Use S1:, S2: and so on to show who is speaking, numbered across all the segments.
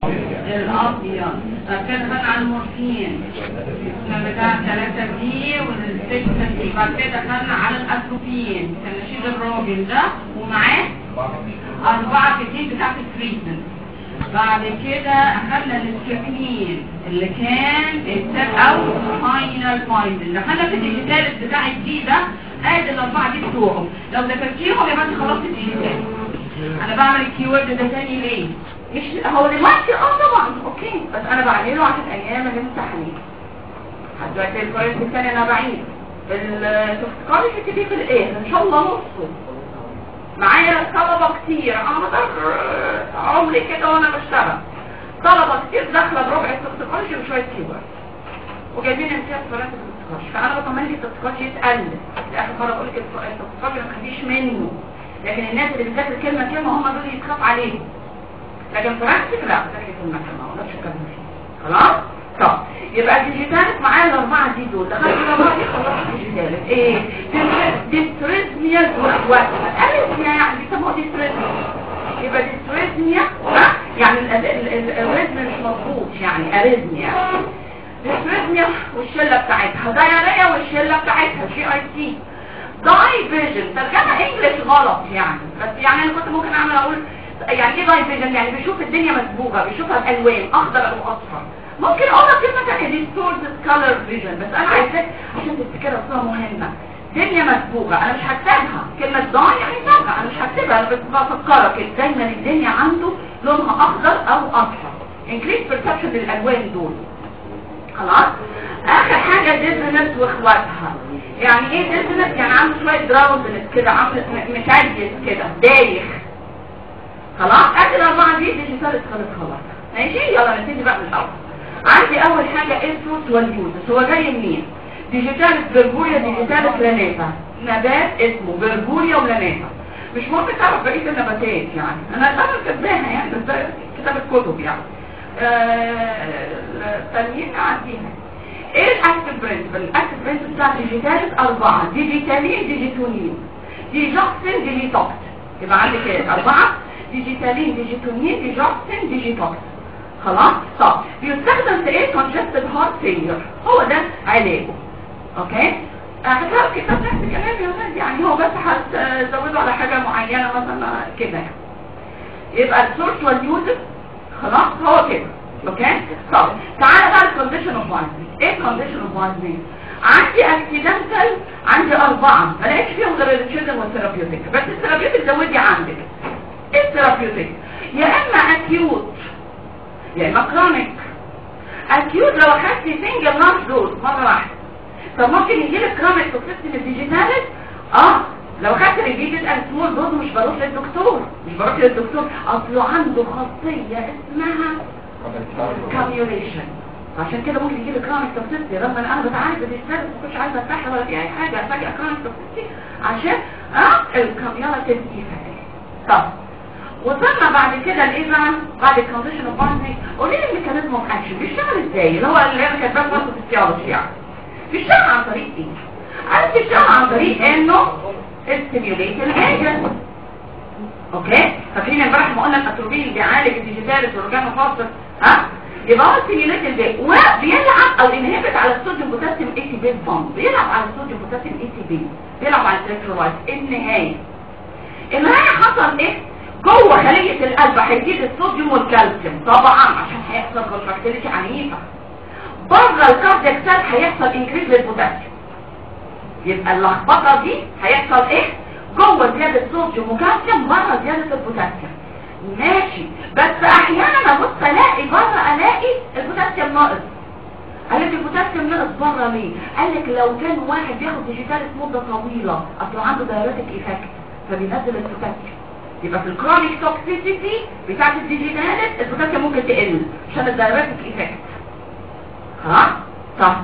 S1: الابيض بعد كده دخلنا على المورفين كان بتاع 3 دي والستة دي بعد كده دخلنا على الاتروبين كان نشيل الراجل ده ومعاه أربعة كتير بتاعت التريتمنت بعد كده أخدنا الاسكابين اللي كان التاب أو فاينل فاينل دخلنا في الديجيتال بتاع الدي ده ادي الأربعة دي بتوعه لو ذاكرتيهم يبقى انت خلصت الديجيتال أنا بعمل الكيورد ده تاني ليه؟ مش هو دلوقتي اه طبعا اوكي بس انا بعمله عشان ايام الامتحانات دلوقتي الكويس الثاني انا بعيد التوكسيكولوجي تبتدي في الايه ان شاء الله نصه معايا طلبة كتير انا مدار عمري كده وانا بشتغل طلبة كتير داخلة بربع التوكسيكولوجي وشوية كيبر وجايبين امتياز فرنسا التوكسيكولوجي فانا بطمن لي التوكسيكولوجي يتقل في اخر مرة بقول لك التوكسيكولوجي ما تخليش منه لكن الناس اللي بتذاكر كلمة كلمة هم دول يتخاف عليهم لكن فرنسي لا بذاكر كلمة كلمة ما اقدرش اتكلم فيه خلاص طب يبقى ديجيتالك معايا الاربعه دي دول دخلت الاربعه دي خلصت ديجيتالك ايه ديستريزميا واخواتها اريزميا يعني بيسموها ديستريزميا يبقى ديستريزميا ها يعني الريزم مش مظبوط يعني اريزميا ديستريزميا والشله بتاعتها دايريا والشله بتاعتها جي اي تي داي فيجن ترجمه انجلش غلط يعني بس يعني انا كنت ممكن اعمل اقول يعني ايه داي فيجن يعني بيشوف الدنيا مسبوغه بيشوفها بالوان اخضر او اصفر ممكن اقولها كلمة تانية distorted color vision بس انا عايزاك عشان تفتكرها اصلا مهمة دنيا مسبوغة انا مش هكتبها كلمة ضاع يعني سابقة انا مش هكتبها انا بس بفكرك دايما الدنيا عنده لونها اخضر او اصفر increase perception للالوان دول خلاص اخر حاجة ديزنس واخواتها يعني ايه ديزنس يعني عنده شوية دراوزنس كده عامل متجس كده دايخ خلاص ادي الاربعة دي ديجيتال خلاص خلاص ماشي يلا نبتدي بقى من الاول عندي اول حاجة ايه الفروت واليوزس هو جاي منين ديجيتالس برجوليا ديجيتالس لاناتا نبات اسمه برجوليا ولاناتا مش ممكن تعرف بقية النباتات يعني انا انا كاتباها يعني بس ده كتاب الكتب يعني التانيين عنديها ايه الاكتف برنسبل الاكتف برنسبل بتاع ديجيتالس اربعة ديجيتالين ديجيتونين ديجوكسين ديجيتوكس يبقى عندك ايه اربعة ديجيتالين ديجيتونين ديجوكسين ديجيتوكس خلاص طب بيستخدم في ايه congestive heart failure هو ده علاجه اوكي هتلاقوا كتاب نفس الكلام يا ولاد يعني هو بس هتزودوا على حاجة معينة مثلا كده يبقى السورس واليوزر خلاص هو كده اوكي طب تعالى بقى الكونديشن اوف وايزنج ايه الكونديشن اوف وايزنج عندي اكسيدنتال عندي اربعة ما لقيتش فيهم غير التشيزم والثيرابيوتيك بس الثيرابيوتيك زودي عندك ايه الثيرابيوتيك يا اما اكيوت يا اما كرونيك اكيوت لو اخدت سنجل لارج دوز مره واحده طب ممكن يجي لك كرونيك توكسيستي الديجيتالس اه لو اخدت ريبيتد اند سمول دوز مش بروح للدكتور مش بروح للدكتور اصله عنده خاصيه اسمها كاميوليشن عشان كده ممكن يجي لك كرونيك توكسيستي رغم ان انا بتعالج بالديجيتالس ما كنتش عايزه ارتاح ولا في اي حاجه فجاه كرونيك توكسيستي عشان اه الكاميولاتيف ايفكت طب وصلنا بعد كده لايه بقى بعد الكونديشن اوف بايندينج قولي لي الميكانيزم اوف اكشن بيشتغل ازاي اللي هو اللي انا كاتباه برضه في السيولوجي يعني بيشتغل عن طريق ايه قال بيشتغل عن طريق انه ستيميوليت الاجنت اوكي فاكرين امبارح ما قلنا الاتروبين بيعالج الديجيتال والاورجانو فاستر ها يبقى هو ستيميوليت الباقي وبيلعب او انهبت على الصوديوم بوتاسيوم اي تي بي بوند بيلعب على الصوديوم بوتاسيوم اي تي بي بيلعب على الالكترولايت النهايه النهايه حصل ايه جوه خلية القلب هيزيد الصوديوم والكالسيوم طبعا عشان هيحصل كونتراكتيليتي عنيفة بره الكاردياك سيل هيحصل انكريز للبوتاسيوم يبقى اللخبطة دي هيحصل ايه جوه زيادة صوديوم وكالسيوم بره زيادة البوتاسيوم ماشي بس احيانا ابص الاقي بره الاقي البوتاسيوم ناقص قال لك البوتاسيوم ناقص بره ليه قال لك لو كان واحد بياخد ديجيتالس مده طويله اصله عنده دايراتيك ايفكت فبينزل البوتاسيوم يبقى في الكرونيك توكسيسيتي بتاعت الديجيتالس البوتاسيوم ممكن تقل عشان الدايراتيك ايفكت ها طب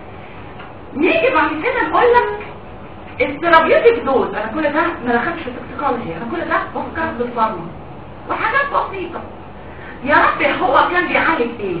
S1: نيجي بعد كده نقول لك الثيرابيوتيك دوز انا كل ده ما دخلتش في التوكسيكولوجي انا كل ده بفكر بالفارما وحاجات بسيطه يا رب هو كان بيعالج ايه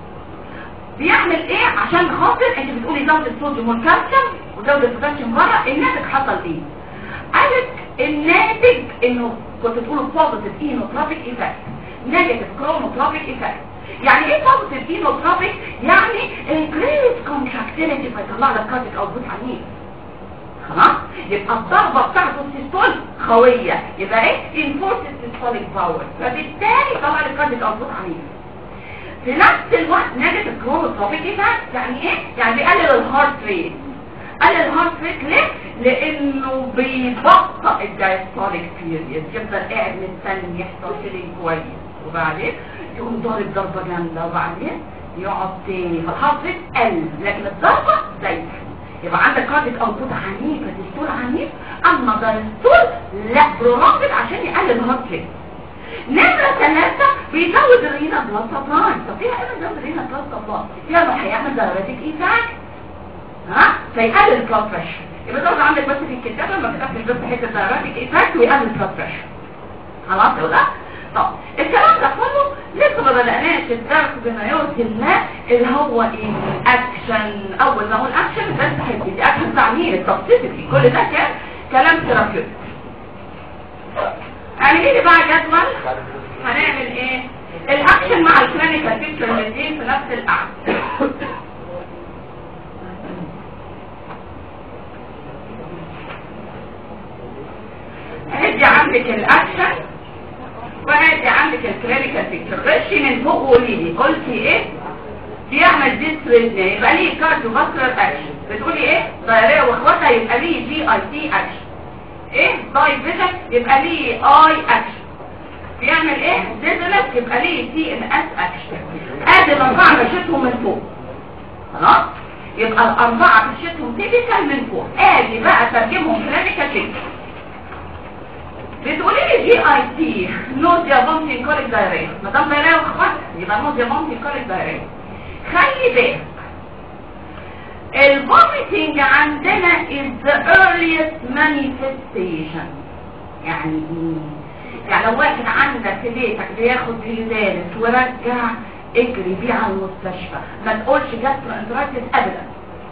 S1: بيعمل ايه عشان خاطر انت بتقولي زود الصوديوم والكالسيوم وزود البوتاسيوم بره الناتج حصل ايه قالك الناتج انه كنت تقولوا بوزيتيف اينوتروبيك ايفكت نيجاتيف كرونوتروبيك ايفكت يعني ايه بوزيتيف اينوتروبيك يعني increase contractility فيطلع لك كارتيك اوتبوت عنيف خلاص يبقى الضربة بتاعته السيستول قوية يبقى ايه enforced systolic power فبالتالي طلع لك كارتيك اوتبوت عنيف في نفس الوقت نيجاتيف كرونوتروبيك ايفكت يعني ايه يعني بيقلل الهارت ريت قلل الهارت ريت ليه لانه بيبطئ الدايستوليك بيريد يفضل قاعد مستني يحصل فيلينج كويس وبعدين يقوم ضارب ضربه جامده وبعدين يقعد تاني فالهارت ريت قل لكن الضربه زايده يبقى عندك كارديك اوتبوت عنيف ديستول عنيف اما دايستول لا برولونجد عشان يقلل الهارت ريت نمرة ثلاثة بيزود الرينا بلاد سبلاي طب فيها ايه بيزود الرينا بلاد سبلاي فيها انه هيعمل دايريتك ايفاكت ها فيقلل البلاد بريشر يبقى تقعد عندك بس في الكتابة لما كتبتش بس حتة دايريتك ايفاكت ويقلل البلاد بريشر خلاص ولا طب الكلام ده كله لسه ما بدأناش الدرس بما يرسي الله اللي هو ايه اكشن اول ما اقول اكشن بس هيبتدي اكشن تعمير التوكسيسيتي كل ده كان كلام ثيرابيوتيك هنيجي لي بقى جدول هنعمل ايه الاكشن مع الكلينيكال بيكتشر الاثنين في نفس القعده ادي عندك الاكشن وادي عندك الكلينيكال بيكتشر غشي من فوق وقولي لي قلتي ايه بيعمل ديستريزنيا يبقى ليه كارديو فاسكولار اكشن بتقولي ايه دايريه واخواتها يبقى ليه جي اي تي اكشن ايه داي فيجن يبقى ليه اي اكشن بيعمل ايه ديزلت يبقى ليه تي ان اس اكشن ادي الاربعه مشيتهم من فوق خلاص يبقى الاربعه مشيتهم تيبيكال من فوق ادي بقى ترجمهم كلينيكال بيكتشر بتقولي لي جي اي تي نوزيا بومتي كوليك دايريا ما دام دايريا واخواتها يبقى نوزيا بومتي كوليك دايريا خلي بالك الفوميتنج عندنا is the earliest manifestation يعني ايه؟ يعني لو واحد عندك في بيتك بياخد فيزالس ورجع اجري بيه على المستشفى ما تقولش جاسترو انترايتس ابدا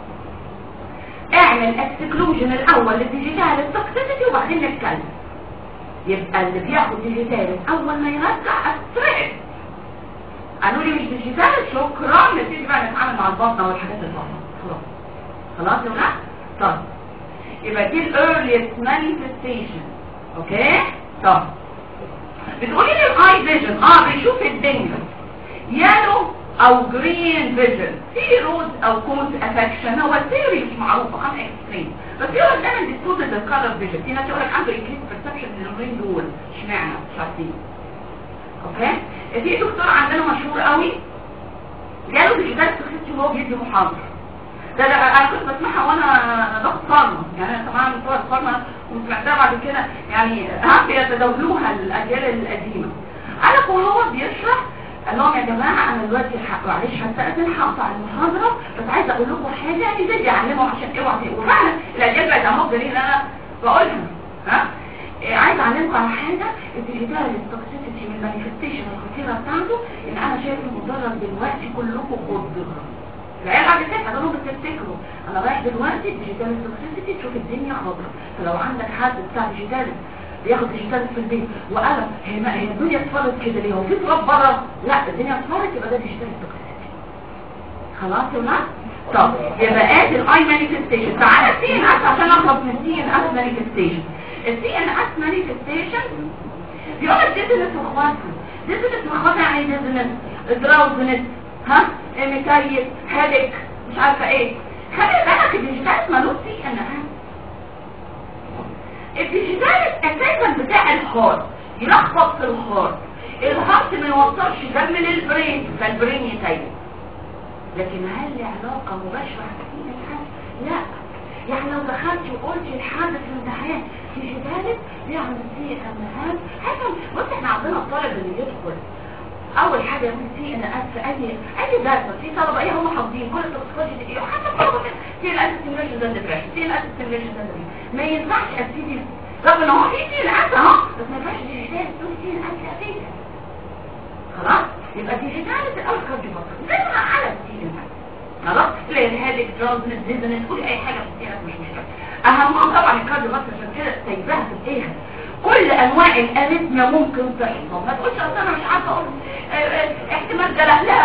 S1: اعمل اكسكلوجن الاول للديجيتال التوكسيسيتي وبعدين نتكلم يبقى اللي بياخد ديجيتال اول ما يرجع استريس قالوا لي مش ديجيتال شكرا نبتدي بقى نتعامل مع البطنه والحاجات البطنه خلاص خلاص يا ولاد طب يبقى دي earliest manifestation اوكي طب بتقولي لي الاي فيجن اه بيشوف الدنيا يالو او جرين فيجن في روز او كونت افكشن هو الثيوري مش معروفه خمسه اكستريم بس يقول دايما ديسكوز الكالر فيجن في ناس يقول لك عنده انكريس بيرسبشن من اللونين دول اشمعنى مش عارفين اوكي في دكتور عندنا مشهور قوي جاله ديجيتال سكسيتي وهو بيدي محاضره ده ده انا كنت بسمعها وانا ضغط صارمه يعني انا طبعا صور صارمه وسمعتها بعد كده يعني ها بيتداولوها الاجيال القديمه انا وهو بيشرح قال لهم يا جماعه انا دلوقتي معلش هستأذن هقطع المحاضره بس عايزه اقول لكم حاجه يعني زي اعلمه عشان اوعى وفعلا الاجيال بقت اهو دليل انا بقولها ها إيه عايز اعلمكم على حاجه الديجيتال التوكسيسيتي من المانيفستيشن الخطيره بتاعته ان انا شايف المدرج دلوقتي كلكم خضر العيال قاعده تضحك اقول لهم بس تفتكروا انا رايح دلوقتي ديجيتال توكسيسيتي تشوف الدنيا خضرا فلو عندك حد بتاع ديجيتال بياخد ديجيتال في البيت وقال هي ما هي الدنيا اتفرت كده ليه هو في تراب بره لا الدنيا اتفرت يبقى ده ديجيتال توكسيسيتي خلاص يا ولاد طب يبقى ادي الاي مانيفستيشن تعالى السي ان اس عشان اخلص من السي ان اس مانيفستيشن السي ان اس مانيفستيشن بيقول لك ديزنس واخواتها ديزنس واخواتها يعني ديزنس دراوزنس ها مكيف هادك مش عارفه ايه خلي بالك الديجيتال مالوش سي ان اس الديجيتال اساسا بتاع الهارت يلخبط في الهارت الهارت ما يوصلش دم للبرين فالبرين يتيب لكن هل له علاقه مباشره بالسي ان اس لا يعني لو دخلت وقلت لحد في الامتحان ديجيتال بيعمل سي ان اس حسن بص احنا عندنا الطالب اللي يدخل اول حاجه يقول سي ان اس في اي اي درس في طلبه ايه هم حافظين كل التوكسيكولوجي دي حتى طلبه سي ان اس ستيميوليشن ده ديبريشن سي ان اس ستيميوليشن ده ما ينفعش ابتدي رغم ان هو في سي ان اس اهو بس ما ينفعش ديجيتال تقول سي ان اس اساسا خلاص يبقى ديجيتال الاول كارديوفاسكولار نرجع على السي ان اس خلاص تلاقي هادك درازنس ديزنس كل اي حاجه في السي ان اس مش مشكله اهمهم طبعا الكارديوفاسكولار عشان كده سايباها في الاخر كل انواع الاريثميا ممكن تحصل ما تقولش اصل انا مش عارفه اقول اه اه احتمال ده لا لا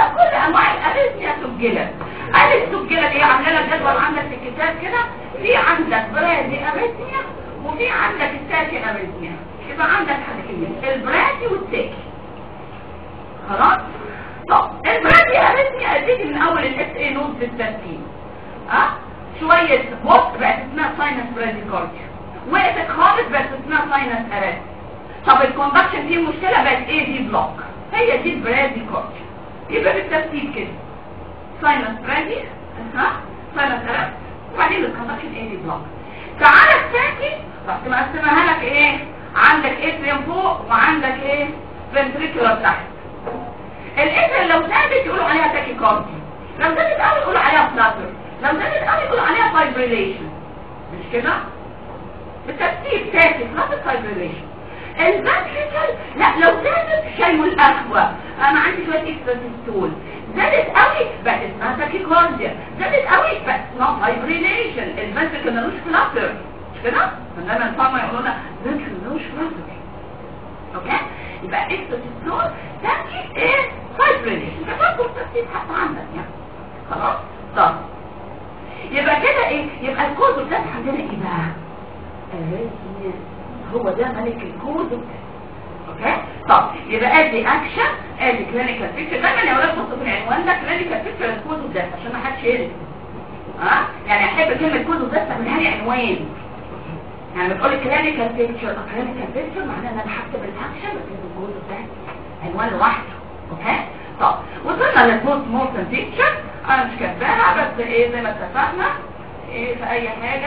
S1: سجلت قال السجلة دي عامله لك جدول عندك في الكتاب كده في عندك برادي اريثميا وفي عندك التاكي اريثميا يبقى عندك حاجتين البرادي والتاكي خلاص طب البرادي اريثميا اديتي من اول الاس اي نوت بالترتيب ها شويه بوست بقت اسمها ساينس برادي كارديا وقفت خالص بقت اسمها ساينس اريثميا طب الكوندكشن دي مشكله بقت ايه دي بلوك هي دي البرادي كارديا يبقى بالترتيب كده ساينس برادي ها ساينس اريثميا وبعدين الكوندكشن ايه دي بلوك تعالى الثاني رحت مقسمها لك ايه عندك اتريم فوق وعندك ايه فنتريكولار تحت الاتريم لو زادت يقولوا عليها تاكي كاردي لو زادت قوي يقولوا عليها فلاتر لو زادت قوي يقولوا عليها فايبريليشن مش كده بالترتيب تاكي فلاتر فايبريليشن الفنتريكل لا لو زادت شيء الأخوة انا عندي شوية اكستراسيستول زادت قوي بقت اسمها تاكيكارديا زادت قوي بقت اسمها فايبريليشن الفنتريكل ملوش فلاتر مش كده فلما الفارما يقولوا لنا فنتريكل ملوش فلاتر اوكي يبقى اكستراسيستول تاكي ايه فايبريليشن فتاكل ترتيب حتى عندك يعني خلاص طب يبقى كده ايه يبقى الكود ده عندنا ايه بقى الريتم هو ده ملك الكود اوكي طب يبقى ادي اكشن ادي كلينيكال بيكتشر دايما يا ولاد حطوا في العنوان ده كلينيكال بيكتشر الكود ده عشان ما حدش يقلق ها يعني احب كلمه كود ده تعملها لي عنوان يعني بتقول كلينيكال بيكتشر كلينيكال بيكتشر معناه ان انا هكتب الاكشن بس الكود ده عنوان لوحده اوكي طب وصلنا للبوست مورتم بيكتشر انا مش كاتباها بس ايه زي ما اتفقنا ايه في اي حاجه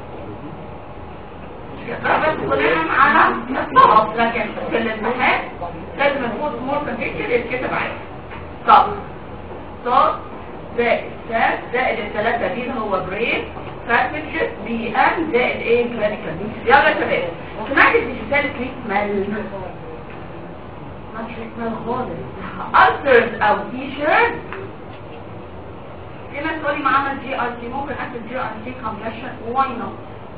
S1: بس كلنا على الطلب لكن في الامتحان لازم البوست مورتم بيكتشر يتكتب عليه طب صوت زائد سات زائد الثلاثة دي اللي هو برين فاتمشت بي ام زائد ايه كلينيكال يلا يا شباب سمعت الديجيتال تريتمنت ما تريتمنت خالص ألسرز او تيشيرت في ناس تقولي ما عمل جي ار تي ممكن اكتب جي ار تي كومبريشن واي نوت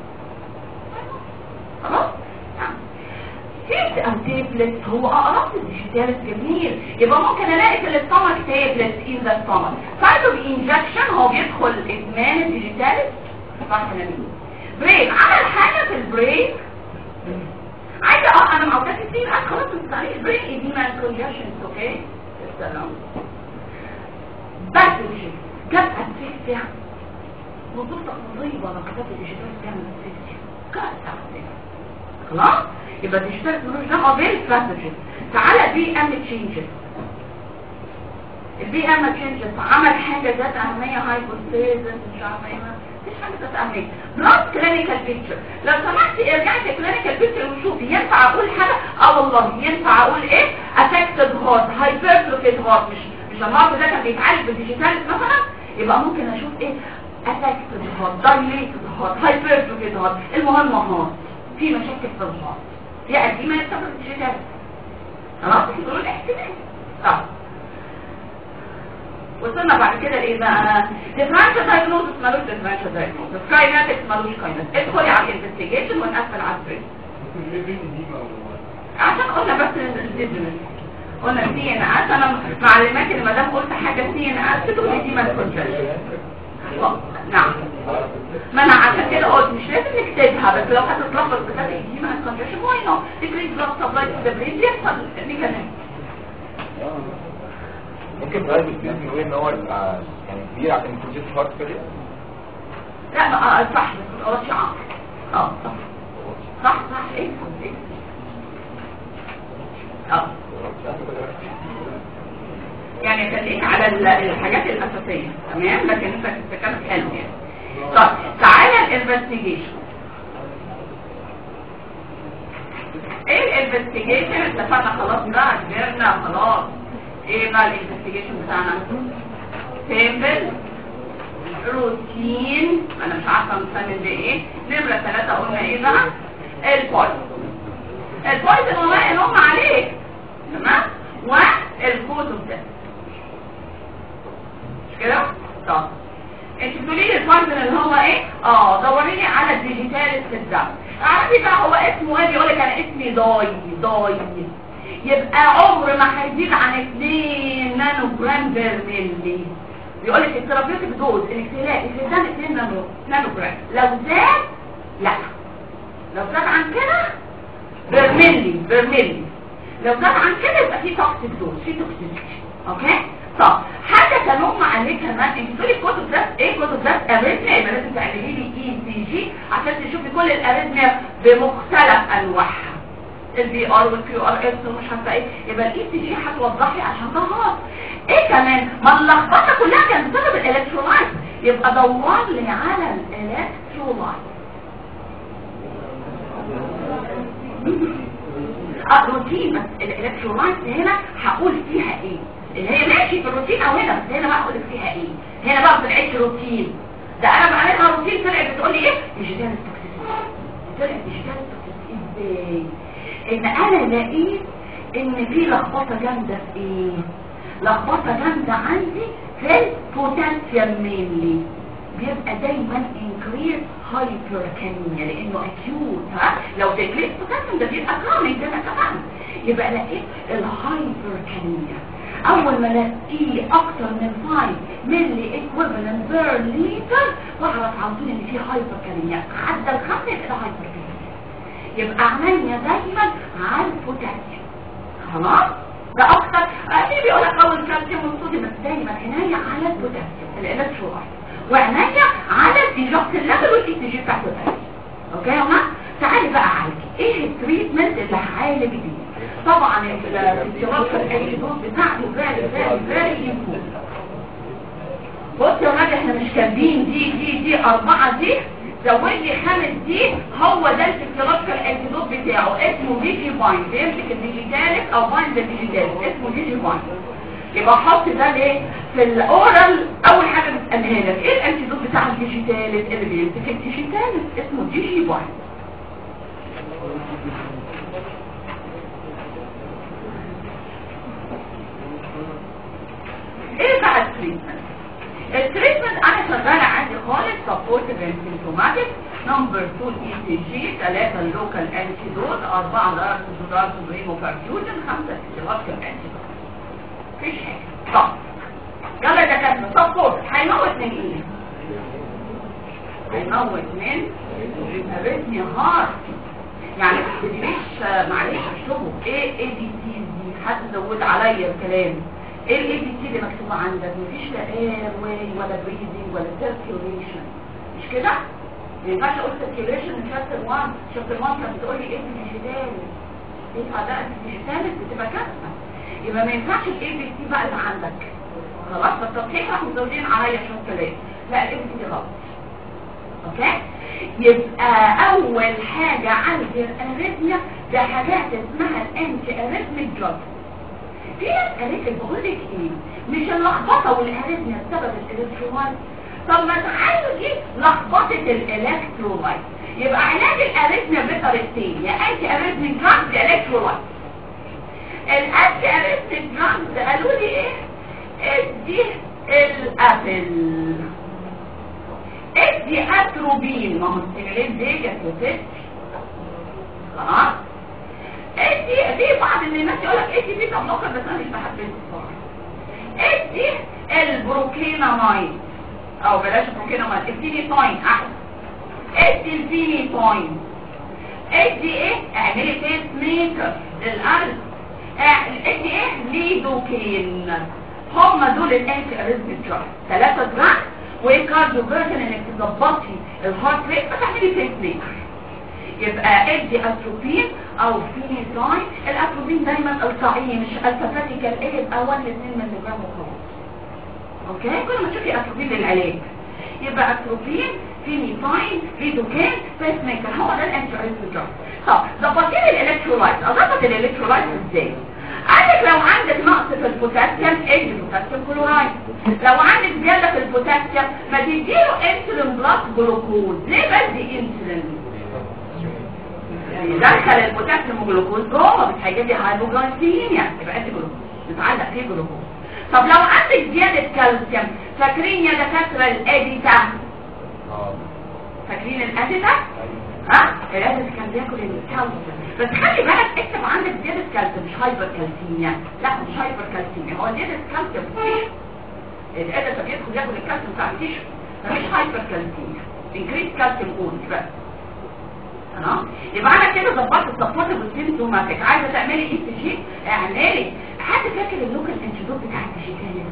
S1: خلاص تيبت او تيبلت هو اقرب الديجيتال جميل يبقى ممكن الاقي في الاستمك تيبلت ان ذا استمك سايتو بانجكشن هو بيدخل ادمان الديجيتال صح ولا مين بريك عمل حاجه في البريك عايزه اه انا معطيك السين انا خلاص مش عليه البريك اديما كونجكشن اوكي السلام بس جاب اسفكسيا وظيفه نظيفه لقطات الديجيتال كانت اسفكسيا كانت اسفكسيا خلاص يبقى تشترك ملوش دعوه بالاستراتيجي تعالى بي ام تشينجز البي ام تشينجز عمل حاجه ذات اهميه هايبوستيزس مش عارفه ايه مفيش حاجه ذات اهميه بلس كلينيكال بيكتشر لو سمحتي ارجعي كلينيكال بيكتشر وشوفي ينفع اقول حاجه اه والله ينفع اقول ايه افكتد هارت هايبرتروفيد هارت مش مش الهارت ده كان بيتعالج بالديجيتاليس مثلا يبقى ممكن اشوف ايه افكتد هارت دايليتد هارت هايبرتروفيد هارت المهم هارت في مشاكل في الهارت في قديمة يتفق الديجيتال خلاص دول الاحتمال طب وصلنا بعد كده لايه بقى ديفرنشال دايجنوستس مالوش ديفرنشال دايجنوستس كايناتكس مالوش كايناتكس ادخلي على الانفستيجيشن ونقفل على البريد عشان قلنا بس الديزنس قلنا سي ان اس انا معلماك ان ما دام قلت حاجه سي ان اس تقولي دي ما تكونش نعم ما انا عشان كده قلت مش لازم نكتبها بس لو هتتلخبط بتاعت دي ما هتكونش واي نو تكريس بلاد سبلاي تو ذا برين يحصل ميكانيزم
S2: ممكن بقى باذن نقول ان هو يبقى يعني كبير عشان يكون هارت فيلير
S1: لا ما آه صح بس ما قلتش عام اه صح صح صح ايه ايه اه يعني خليك على الحاجات الاساسيه تمام لكن انت بتتكلم حلو يعني طيب تعالى الانفستيجيشن ايه الانفستيجيشن اتفقنا خلاص بقى كبرنا خلاص ايه بقى الانفستيجيشن بتاعنا سيمبل روتين انا مش عارفه مسمي ده ايه نمره ثلاثة قلنا ايه بقى البويزن البويزن والله ينوم عليك تمام والكود ده مش كده طب انت بتقولي لي البويزن اللي هو ايه اه دوري لي على الديجيتال في الدم عارفه بقى هو اسمه ايه بيقول لك انا اسمي ضاي ضاي يبقى عمر ما هيزيد عن 2 نانو جرام بير ملي بيقول لك الثيرابيوتيك دوز انك تلاقي في الدم 2 نانو نانو جرام لو زاد لا لو زاد عن كده برميلي برميلي لو زاد عن كده يبقى في توكسيك دوز في توكسيسيتي اوكي طب حاجه كلام عليه كمان انت تقولي كتب ده ايه كتب ده اريثميا يبقى لازم تعملي لي اي سي جي عشان تشوفي كل الاريثميا بمختلف انواعها البي ار والكيو ار اس ومش عارفه ايه يبقى الاي سي جي هتوضح لي عشان ده غلط ايه كمان ما اللخبطه كلها كانت بسبب الالكترولايت يبقى دور لي على الالكترولايت اه روتين بس الالكترولايت هنا هقول فيها ايه اللي هي ماشي في الروتين او هنا بس هنا بقى اقول فيها ايه هنا بقى ما طلعتش روتين ده انا بعملها روتين طلعت بتقول لي ايه ديجيتال توكسيسيتي طلعت ديجيتال توكسيسيتي ازاي ان انا لقيت ان في لخبطه جامده في ايه لخبطه جامده عندي في البوتاسيوم مينلي بيبقى دايما انكريز هايبركانيا لانه اكيوت ها لو ديكريز بوتاسيوم ده بيبقى كرونيك زي ما اتفقنا يبقى لقيت الهايبركانيا اول ما الاقيه اكتر من 5 ملي ايكويفالنت بير لتر واعرف على طول ان في هايبركانيا عدى الخمسه يبقى ده هايبركانيا يبقى عينيا دايما على البوتاسيوم خلاص ده اكتر في بيقول لك اول كالسيوم والصوديوم بس دايما عينيا على البوتاسيوم الالكترولايت وعينيا على الديجوكس الليفل والاي سي جي بتاعت البوتاسيوم اوكي يا جماعه تعالي بقى عالجي ايه التريتمنت اللي هعالج بيه طبعا الفيزيولوجيكال انتيدوت بتاعته فيري فيري فيري امبورتنت بص يا ولاد احنا مش كاتبين دي دي دي اربعه دي زود لي خامس دي هو ده الفيزيولوجيكال انتيدوت بتاعه اسمه دي جي باين بيمسك الديجيتالك او باين الديجيتالك اسمه دي جي باين يبقى حط ده ليه في الاورال اول حاجه بتسالها لك ايه الانتيدوت بتاع الديجيتالك اللي بيمسك الديجيتالك اسمه دي جي باين ايه بقى التريتمنت التريتمنت انا شغاله عندي خالص سبورتيف اند سيمتوماتيك نمبر 2 اي سي جي 3 اللوكال انتيدوت 4 درجه دولار سوبريمو فارفيوجن 5 فيزيولوجيكال انتيدوت مفيش حاجه طب يلا يا دكاتره سبورت هيموت من ايه؟ هيموت من اريثميا هارت يعني مش معلش اشربه ايه اي بي سي دي حد زود عليا الكلام ايه الاي بي سي اللي مكتوبه عندك مفيش لا اير واي ولا بريزنج ولا سيركيوليشن مش كده ما ينفعش اقول سيركيوليشن من شابتر 1 شابتر 1 كانت بتقول لي ايه ديجيتال ينفع ده ديجيتال بتبقى كارثه يبقى ما ينفعش الاي بي سي بقى اللي عندك خلاص فالتصحيح راح مزودين عليا شويه كلام لا الاي بي سي غلط اوكي يبقى اول حاجة عالج الاريثميا ده حاجات اسمها الانتي اريثميك دراج في ناس قالت لي بقول لك ايه مش اللخبطه والاريثميا بسبب الالكترولايت طب ما تعالجي لخبطه الالكترولايت يبقى علاج الاريثميا بطريقتين يا انتي اريثميك دراج يا الكترولايت الانتي اريثميك دراج قالوا لي ايه ادي الابل ادي اتروبين ما هو السيجاريت دي جت خلاص ادي في بعض من الناس يقول لك ادي بيتا بلوكر بس انا مش بحب الصراحه ادي البروكينامايد او بلاش بروكينامايد اديني توين احسن ادي الفيني توين ادي ايه اعملي تيست ميكر للقلب ادي ايه ليدوكين هم دول الانتي اريزميك دراج 3 جرام وكارديو فيرجن انك تظبطي الهارت ريت فتعملي تيست ميكر يبقى ادي اتروبين او فينيزاين الاتروبين دايما الطعيم مش الفاتيكال ايه يبقى 1 ل 2 مللي جرام وخلاص اوكي كل ما تشوفي اتروبين للعلاج يبقى اتروبين فينيزاين ليدوكين تيست ميكر هو ده الانتي اريثميك طب ظبطي لي الالكترولايت اظبط الالكترولايت ازاي عندك لو عندك نقص في البوتاسيوم ادي بوتاسيوم كلورايد لو عندك زياده في البوتاسيوم ما تديله انسولين بلس جلوكوز ليه بدي انسولين يدخل البوتاسيوم وجلوكوز جوه مش هيجيب لي هايبوجلايسيميا يبقى انت جلوكوز متعلق فيه جلوكوز طب لو عندك زياده كالسيوم فاكرين يا دكاتره الاديتا فاكرين الاديتا ها الاديتا كان بياكل الكالسيوم بس خلي بالك اكتب عندك زياده كالسيوم مش هايبر كالسيميا لا مش هايبر كالسيميا هو زياده كالسيوم الادب بيدخل ياخد الكالسيوم بتاع التيشو فمش هايبر كالسيميا انكريس كالسيوم اونز بس تمام يبقى انا كده ظبطت السبورت والسيمتوماتيك عايزه تعملي اي سي جي اعملي حد فاكر اللوكال انتيدوت بتاع الديجيتال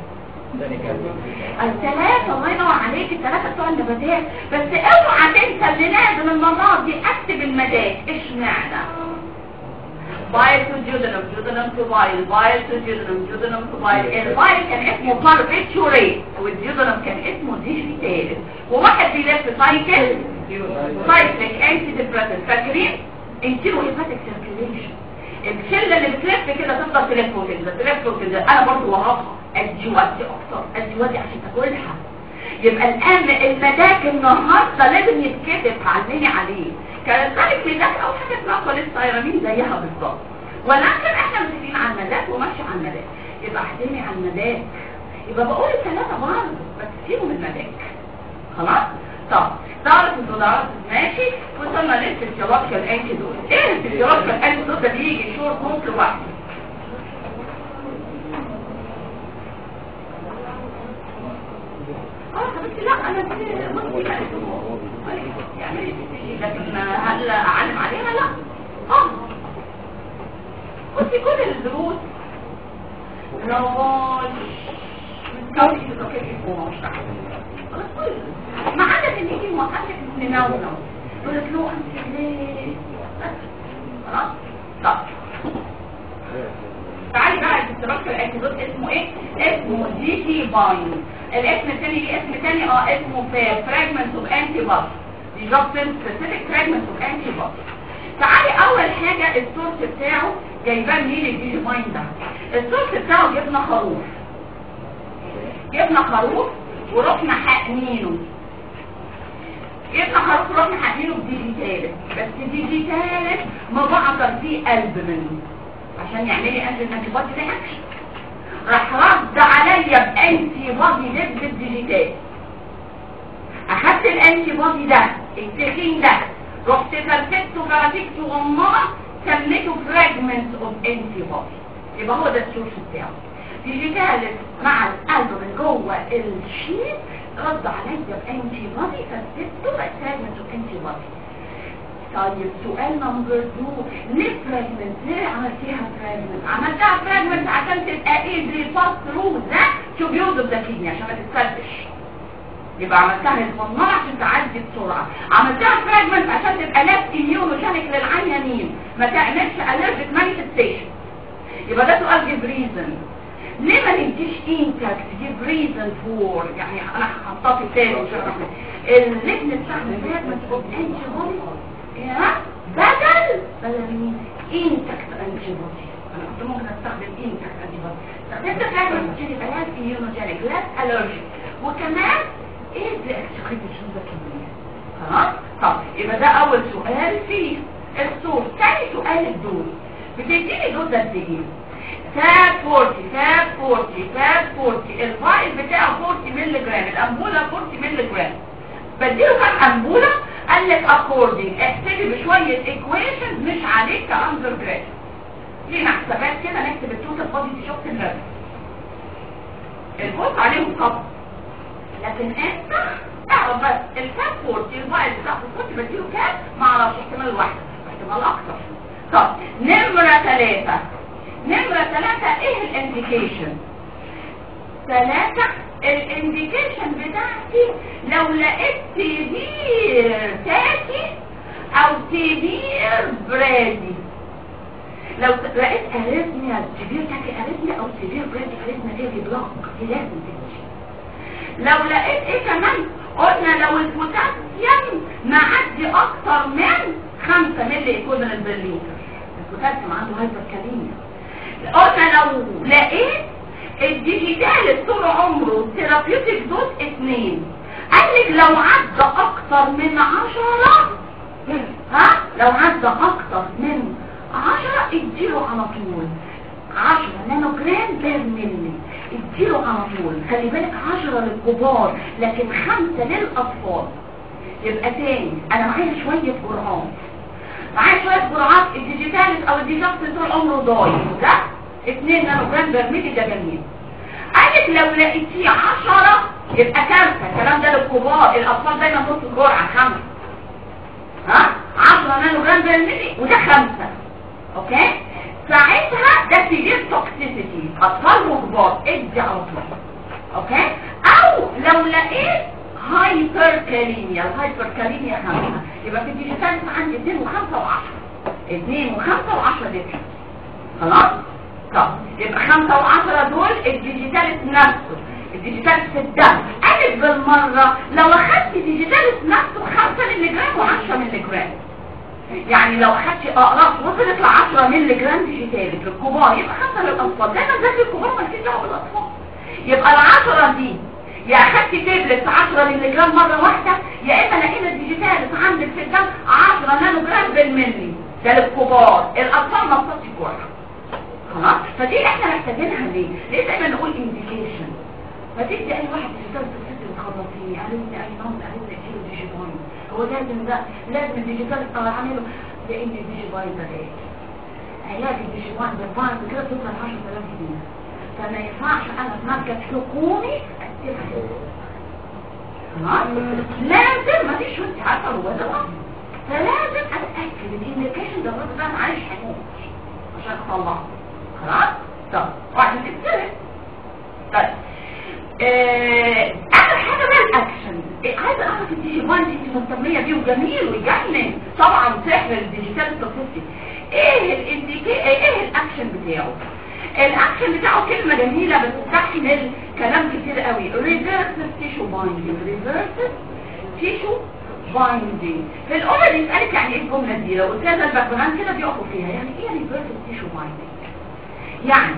S1: الثلاثة الله ينور عليك الثلاثة بتوع النباتات بس اوعى تنسى اللي لازم المرات دي اكتب المداك اشمعنى بايل تو جودنم جودنم تو بايل بايل تو جودنم جودنم تو بايل البايل كان اسمه باربيتوري والجودنم كان اسمه ديجيتال وواحد بيلف سايكل سايكليك انتي ديبريسنت فاكرين انتيرو هيباتيك سيركيليشن الشله اللي بتلف كده تفضل تلف وكده تلف وكده انا برضو وراها ادي وقتي اكتر ادي وقتي عشان تاكلها يبقى الان المداك النهارده لازم يتكتب علمني عليه كان ذلك مداك او حاجه اسمها كوليستيرامين زيها بالظبط ولكن احنا متفقين على المداك وماشي على المداك يبقى احتمي على المداك يبقى بقول الثلاثه برضه بس فيهم المداك خلاص طب دارت ودارت ماشي وصلنا للفسيولوجيكال انتيدوت ايه الفسيولوجيكال انتيدوت ده بيجي شورت نوت لوحده اه بس لا انا بصي يعني لكن هل اعلم عليها لا اه بصي كل الدروس رواج مستوي في الوقت ما عدا ان يجي موقفك ننونو يقول لك له انت ليه خلاص طب تعالي بقى الدكتور الانتيدوت اسمه ايه اسمه دي تي باين الاسم الثاني ليه اسم ثاني اه اسمه فراجمنت اوف انتي بودي دي جابتن سبيسيفيك فراجمنت اوف انتي بودي تعالي اول حاجه السورس بتاعه جايباه منين الدي تي باين ده السورس بتاعه جبنا خروف جبنا خروف ورحنا حقنينه جبنا خروف ورحنا حقنينه بديجيتال بس ديجيتال مبعثر فيه قلب منه عشان يعمل لي انتي انتي بودي رياكشن راح رد عليا بانتي بودي ضد الديجيتال اخدت الانتي بودي ده التخين ده رحت فرتكته فرتكته غمضه سميته فراجمنت اوف انتي بودي يبقى هو ده السورس بتاعه ديجيتال مع القلب من جوه الشيت رد عليا بانتي بودي فرتكته بقى فراجمنت اوف انتي بودي طيب سؤال نمبر 2 ليه فراجمنت ليه عملتيها فراجمنت عملتها فراجمنت عشان تبقى ايزلي باس ثرو ذا تيوبيوز اوف ذا كيدني عشان ما تتسدش يبقى عملتها للفنار عشان تعدي بسرعه عملتها فراجمنت عشان تبقى لاس اميونوجينيك للعيانين ما تعملش الرجيك مانيفستيشن يبقى ده سؤال جيب ريزن ليه ما نديش انتاكت جيب ريزن فور يعني انا هحطها تاني ان شاء الله اللجنه بتاعنا فراجمنت اوف انتي يا بدل بدل مين انتكت انتي بودي انا كنت ممكن استخدم انتكت انتي بودي استخدمت فعلا بتشيل بلاس ايونوجينيك لاس الرجيك وكمان ايه اللي اكسكريت الشوزة كمية خلاص طب يبقى ده اول سؤال فيه الصوت ثاني سؤال الدول بتديني دوز قد ايه فاب 40 فاب 40 فاب 40 الفايل بتاعه 40 مللي جرام الانبوله 40 مللي جرام بديله كام انبوله قال لك اكوردنج احسبي بشويه ايكويشنز مش عليك كاندر جراد لينا حسابات كده نكتب التوتال بودي شوت الليفل الفوق عليهم طبعا لكن انت اعرف بس الكاب فورتي الفايل بتاع الفورتي بديله كام ما اعرفش احتمال واحده احتمال اكتر طب نمره ثلاثة نمره ثلاثة ايه الانديكيشن ثلاثة الانديكيشن بتاعتي لو لقيت تبير تاكي او تبير برادي لو لقيت اريثميا تبير تاكي اريثميا او تبير برادي اريثميا دي بلوك دي لازم تمشي لو لقيت ايه كمان قلنا لو البوتاسيوم معدي اكتر من 5 ملي ايكوفالنت بالليتر البوتاسيوم عنده هايبر كاليميا قلنا لو لقيت الديجيتال طول عمره ثيرابيوتيك دوز اتنين قال لك لو عدى اكتر من عشرة ها لو عدى اكتر من عشرة اديله على طول عشرة نانو جرام بير ملي اديله على طول خلي بالك عشرة للكبار لكن خمسة للاطفال يبقى تاني انا معايا شوية جرعات معايا شوية جرعات الديجيتالس او الديجاكت طول عمره ضايع ده 2 نانو جرام بير ملي ده جميل قالت لو لقيتيه عشرة يبقى كارثة الكلام ده للكبار الاطفال دايما نص الجرعة خمسة ها 10 نانو جرام بالملي وده خمسة اوكي ساعتها ده سيفير توكسيسيتي اطفال وكبار ادي على طول اوكي او لو لقيت هايبر كاليميا الهايبر كاليميا خمسة يبقى في الديجيتال عندي 2 و5 و10 2 و5 و10 لتر خلاص طب يبقى 5 و10 دول الديجيتال نفسه الديجيتال في الدم قالت بالمرة لو اخدت ديجيتال نفسه 5 مللي جرام و10 مللي جرام يعني لو اخدت اقراص وصلت ل 10 مللي جرام ديجيتال في الكبار يبقى 5 للاطفال دايما زي الكبار مالكين دعوه بالاطفال يبقى العشرة دي يا اخدت تابلت 10 مللي جرام مرة واحدة يا اما لقينا الديجيتال عندك في الدم 10 نانو جرام بالملي ده للكبار الاطفال ما بتصش جرعة خلاص فدي احنا محتاجينها ليه ليه دايما نقول انديكيشن فتدي اي واحد ديجيتال تكسيس وتخلصيني قالوا لي اي نوم قالوا لي اديله ديجيتال هو لازم ده لازم الديجيتال اعمله لان الديجيتال ده ايه علاج الديجيتال بالبعض كده بتوصل 10000 جنيه فما ينفعش انا في مركز حكومي اديها خلاص لازم ما فيش وانت عارفه هو ده وقت. فلازم اتاكد الانديكيشن ده الراجل ده عايش هيموت عشان اطلعه خلاص طب وعشان تتسرق طيب آه، اخر حاجه بقى الاكشن إيه، عايزه اعرف الديجي وان دي انت مهتميه بيه وجميل ويجنن طبعا سحر الديجيتال توكسيسي ايه الانديكي ايه الاكشن بتاعه الاكشن بتاعه كلمه جميله بس بتحمل كلام كتير قوي ريفيرس تيشو بايندينج ريفيرس تيشو بايندينج في الاولى دي يسالك يعني ايه الجمله دي لو قلت لها الباكجراوند كده بيقفوا فيها يعني ايه ريفيرس تيشو بايندينج يعني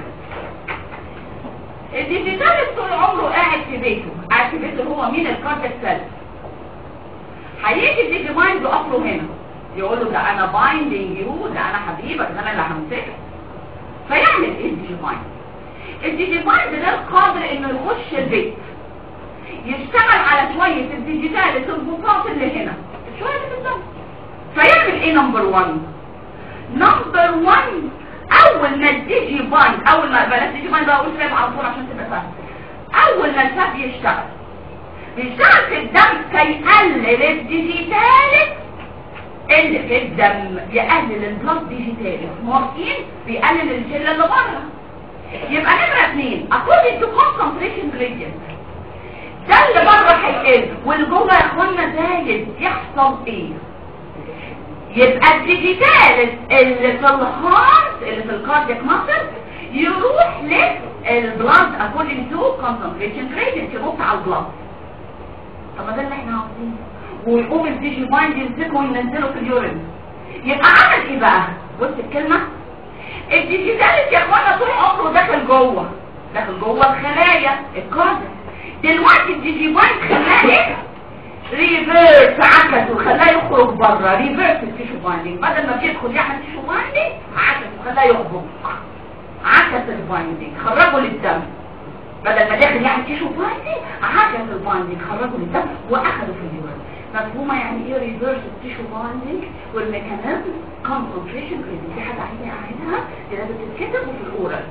S1: الديجيتال طول عمره قاعد في بيته قاعد في بيته هو مين الكارتك سيل هيجي الديجي مايند يقف له هنا يقول له ده انا بايندينج يو ده انا حبيبك ده انا اللي همسكك فيعمل ايه الديجي مايند الديجي مايند ده قادر انه يخش البيت يشتغل على شوية الديجيتال الضغوطات اللي هنا شوية اللي في الدم فيعمل ايه نمبر 1 نمبر 1 اول ما الديجي بايند اول ما بلاش ديجي بايند بقول كده على طول عشان تبقى فاهم اول ما الفاب يشتغل بيشتغل في الدم فيقلل الديجيتال اللي في الدم يقلل البلاد ديجيتال مورفين بيقلل الجلة اللي بره يبقى نمرة اثنين according to concentration gradient ده اللي بره هيقل واللي جوه يا اخوانا زايد يحصل ايه يبقى الديجيتال اللي في الهارت اللي في الكاردياك ماسل يروح للبلاد according to concentration gradient ينط على البلاد طب ما ده اللي احنا عاوزينه ويقوم الديجي مايند يمسكه وينزله في اليورين يبقى عمل ايه بقى بص الكلمه الديجيتال يا اخوانا طول عمره داخل جوه داخل جوه الخلايا الكاردياك دلوقتي الديجي مايند خلاه ايه ريفيرس عكس وخلاه يخرج بره ريفيرس التيشو بايندينج بدل ما بيدخل يعمل تيشو بايندينج عكس وخلاه يخرج عكس البايندينج خرجه للدم بدل ما داخل يعمل تيشو بايندينج عكس البايندينج خرجه للدم واخده في اليورين مفهومه يعني ايه ريفيرس التيشو بايندينج والميكانيزم كونسنتريشن ريزن دي حاجه عايزه اعيدها دي لازم تتكتب وفي الاورال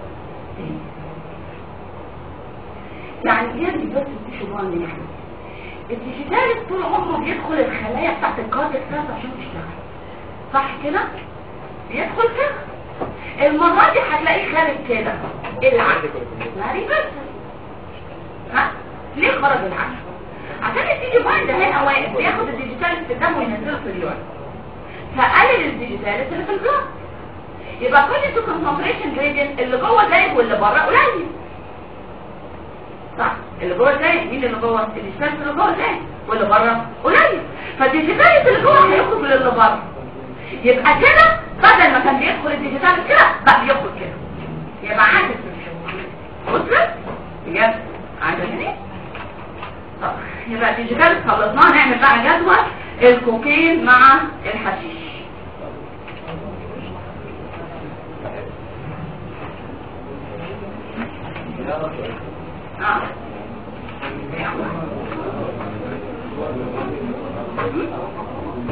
S1: يعني ايه ريفيرس التيشو بايندينج الديجيتال طول عمره بيدخل الخلايا بتاعت الكارديك سيلز عشان تشتغل صح كده بيدخل كده المرة دي هتلاقيه خارج كده العكس لا ريفرس ها ليه خرج العكس عشان الديجي بايند هنا واقف بياخد الديجيتال في الدم وينزله في اليورين فقلل الديجيتال اللي في البلاد يبقى كل تو كونسنتريشن جريدينت اللي جوه زايد واللي بره قليل صح اللي جوه زايد مين اللي جوه الديجيتال اللي جوه زايد واللي بره قليل فالديجيتال اللي جوه هيخرج للي بره يبقى كده بدل ما كان بيدخل الديجيتال كده بقى بيخرج كده يبقى عكس وصلت بجد عجبني طب يبقى الديجيتال خلصناه نعمل بقى جدول الكوكين مع الحشيش اه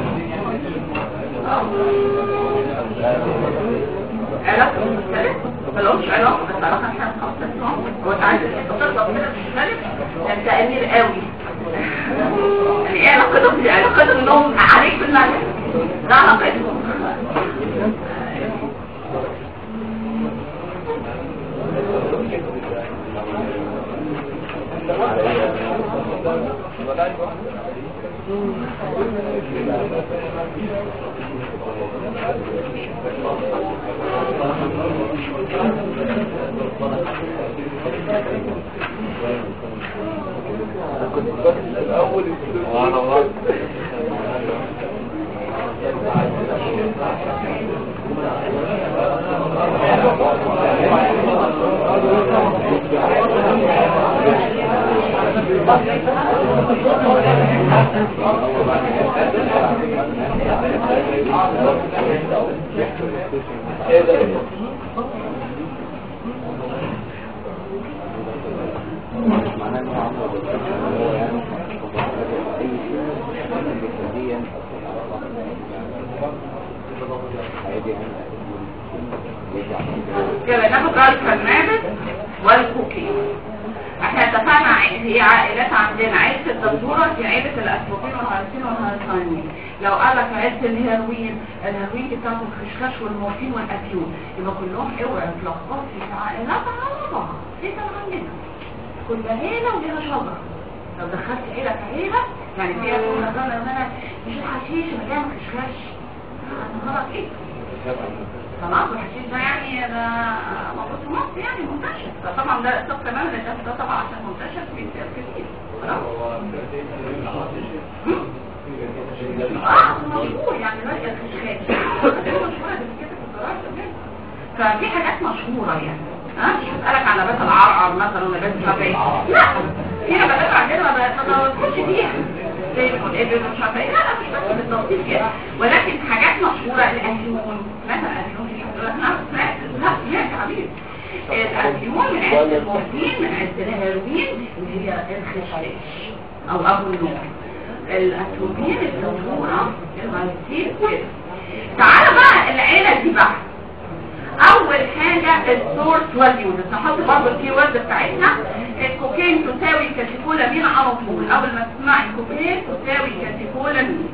S1: علاقة مختلفة ملهمش علاقه بس علاقه احنا خلاص هو انت عايز تطلب كده مختلف انت امير قوي يعني ايه علاقتهم علاقتهم انهم عليك في المكان ده علاقتهم
S2: وانا غلط
S1: كده ناخد بقى الفنادق والكوكين احنا اتفقنا هي عائلات عندنا عيلة الدكتورة دي عيلة الاسبوبين والهارسين والهارسانين لو قال لك عيلة الهيروين الهيروين دي بتاعت الخشخاش والمورفين والافيون يبقى كلهم اوعى تلخبط في عائلات على بعض ايه ده عندنا كل عيلة وليها شجرة لو دخلت عيلة كعيلة يعني فيها كل مثلا انا مش الحشيش اللي جاي من الخشخاش انا غلط ايه خلاص الحشيش ده يعني ده موجود في مصر يعني منتشر فطبعا ده الصف تماما ده ده طبعا عشان منتشر في بيت كتير خلاص اه مشهور يعني مركز الخشخاش مشهورة بتتكتب في الجراج كمان ففي حاجات مشهورة يعني ها مش هسألك على نبات العرعر مثلا نبات مش عارفه ايه لا في نباتات عندنا ما ما بدخلش فيها زي الابل مش عارفه ايه لا لا مش بس بالتفصيل كده ولكن حاجات مشهورة الأفيون مثلا الأفيون دي لا لا يا حبيبي الأفيون من عند المورفين من عند الهيروين اللي هي الخشاش أو أبو النور الأتروبين الدكتورة الغايتين كده تعالى بقى العيلة دي بقى اول حاجة السورس واليونت نحط برضه الكي وورد بتاعتنا الكوكين تساوي كاتيكولامين على طول اول ما تسمعي كوكين تساوي كاتيكولامين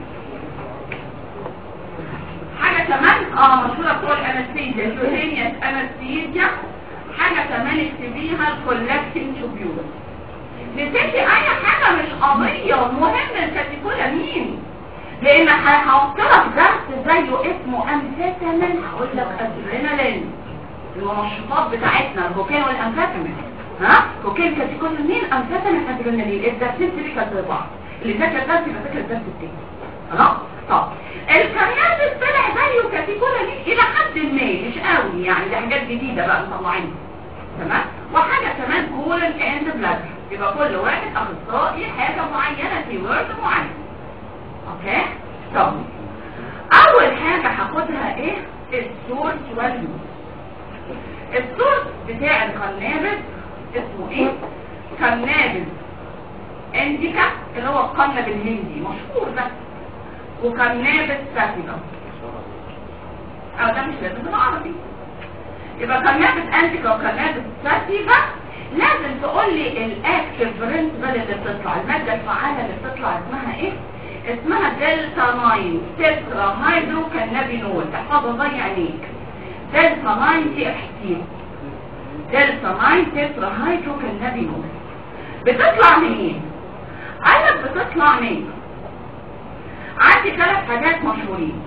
S1: حاجة كمان اه مشهورة بتوع الانستيزيا اليوهينيس انستيزيا حاجة كمان اكتبيها الكولكتنج توبيول نسيتي اي حاجة مش قضية مهم الكاتيكولامين لان هحطلك درس زيه اسمه امفيتامين هقول لك ادرينالين المنشطات بتاعتنا الكوكين والامفيتامين ها كوكين كاتيكولامين امفيتامين ادرينالين الدرسين تلك زي بعض اللي ذاكر درس يبقى ذاكر الدرس التاني خلاص طب الكرياتين طلع زيه كاتيكولامين الى حد ما مش قوي يعني دي حاجات جديده بقى مطلعينها تمام وحاجه كمان كولن اند بلاد يبقى كل واحد اخصائي حاجه معينه في وورد معين اوكي طب اول حاجة هاخدها ايه السورس واليوز السورس بتاع القنابل اسمه ايه قنابل انديكا اللي هو القنب الهندي مشهور ده وقنابل ساتيكا اه ده مش لازم بالعربي يبقى قنابل انديكا وقنابل ساتيكا لازم تقول لي الاكتف برنسبل اللي بتطلع المادة الفعالة اللي بتطلع اسمها ايه اسمها دلتا 9 تترا هيدرو كانابينول تحفظها زي عينيك دلتا 9 تي احتيم دلتا 9 تترا هيدرو كانابينول بتطلع منين قالك بتطلع من عندي ثلاث حاجات مشهورين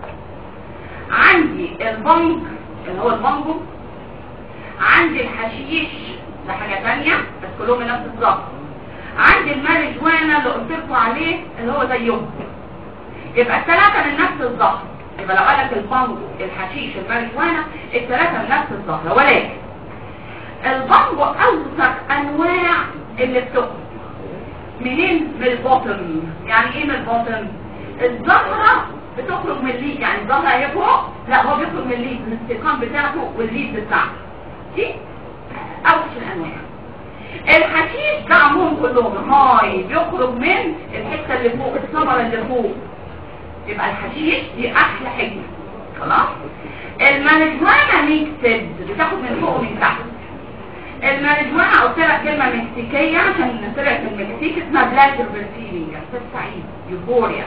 S1: عندي البنج اللي هو البانجو عندي الحشيش ده حاجة تانية بس كلهم من نفس الضغط عندي الماريجوانا اللي قلت لكم عليه اللي هو زيهم يبقى الثلاثه من نفس الظهر يبقى لو قالك البانجو الحشيش الماريجوانا الثلاثه من نفس الظهر ولكن البانجو اوثق انواع اللي بتخرج منين من الباطن يعني ايه من الباطن الزهره بتخرج من الليد يعني الزهره هي فوق لا هو بيخرج من الليد من الاستيقان بتاعته والليد بتاعته دي اوحش الانواع الحشيش ده عموم كلهم هاي بيخرج من الحته اللي فوق الثمره اللي فوق يبقى الحشيش دي احلى حاجه خلاص المانجوانا ميكسد بتاخد من فوق ومن تحت المانجوانا قلت لك كلمة مكسيكية عشان طلعت من المكسيك اسمها بلاتر بالفيلينج احساس سعيد يوفوريا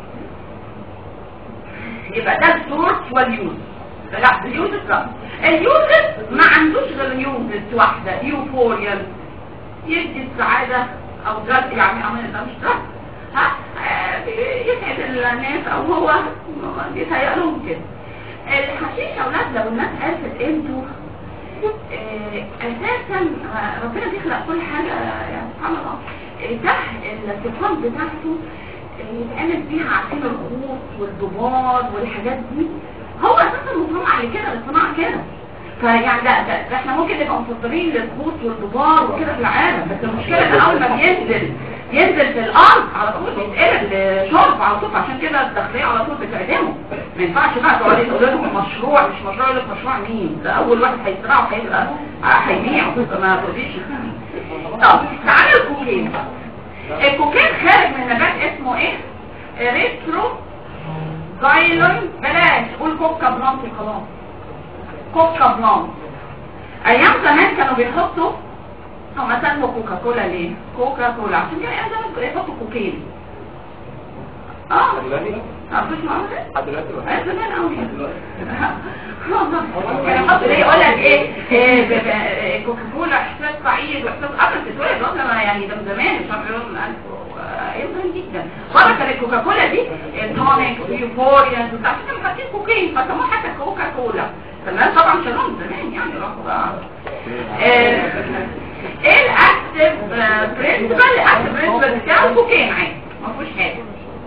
S1: يبقى ده السورس واليوز لا اليوزز لا اليوزز ما عندوش غير يوزز واحدة يوفوريا يدي السعادة او درج يعني عمل ده مش درج ها آه، يسعد الناس او هو يتهيأ لهم كده الحشيش يا اولاد لو الناس عرفت انتوا آه، اساسا آه، ربنا بيخلق كل حاجه يعني سبحان الله آه، ده الصفات بتاعته آه، يتعمل فيها عشان الخوص والضبار والحاجات دي هو اساسا مصنع لكده الصناعه كده فيعني ده, ده, ده احنا ممكن نبقى مفضلين للخوص والضبار وكده في العالم بس المشكله ان اول ما بينزل ينزل في الارض على طول بيتقلب لشرب على طول عشان كده الداخليه على طول بتعدمه ما ينفعش بقى تقعدي تقول لهم مشروع مش مشروع يقول لك مشروع مين ده اول واحد هيزرعه هيبقى هيبيعه ما تقوليش طب تعالى الكوكين الكوكين خارج من نبات اسمه ايه ريترو زايلون بلاش قول كوكا بلانتي خلاص كوكا بلانت ايام زمان كانوا بيحطوا هم سموا كوكا كولا ليه كوكا كولا عشان كده ايام زمان كانوا يحطوا كوكين اه
S2: دلوقتي
S1: تعرفوش معاهم ده
S2: لحد دلوقتي ولا
S1: آه، زمان قوي كان يحط ليه يقول لك ايه إيه، ب- ب- إيه، كوكاكولا احساس سعيد واحساس قبل تتولد اصلا ما يعني ده من زمان مش عارف يقول من الف ايام زمان جدا بره كانت الكوكاكولا دي تونيك ويوفوريا وبتاع كانوا حاطين كوكين فسموها حتى كوكاكولا تمام طبعا شالوهم زمان يعني راحوا بقى آه، ايه الاكتف برنسبل الاكتف برنسبل بتاعه كوكين عادي ما فيهوش حاجه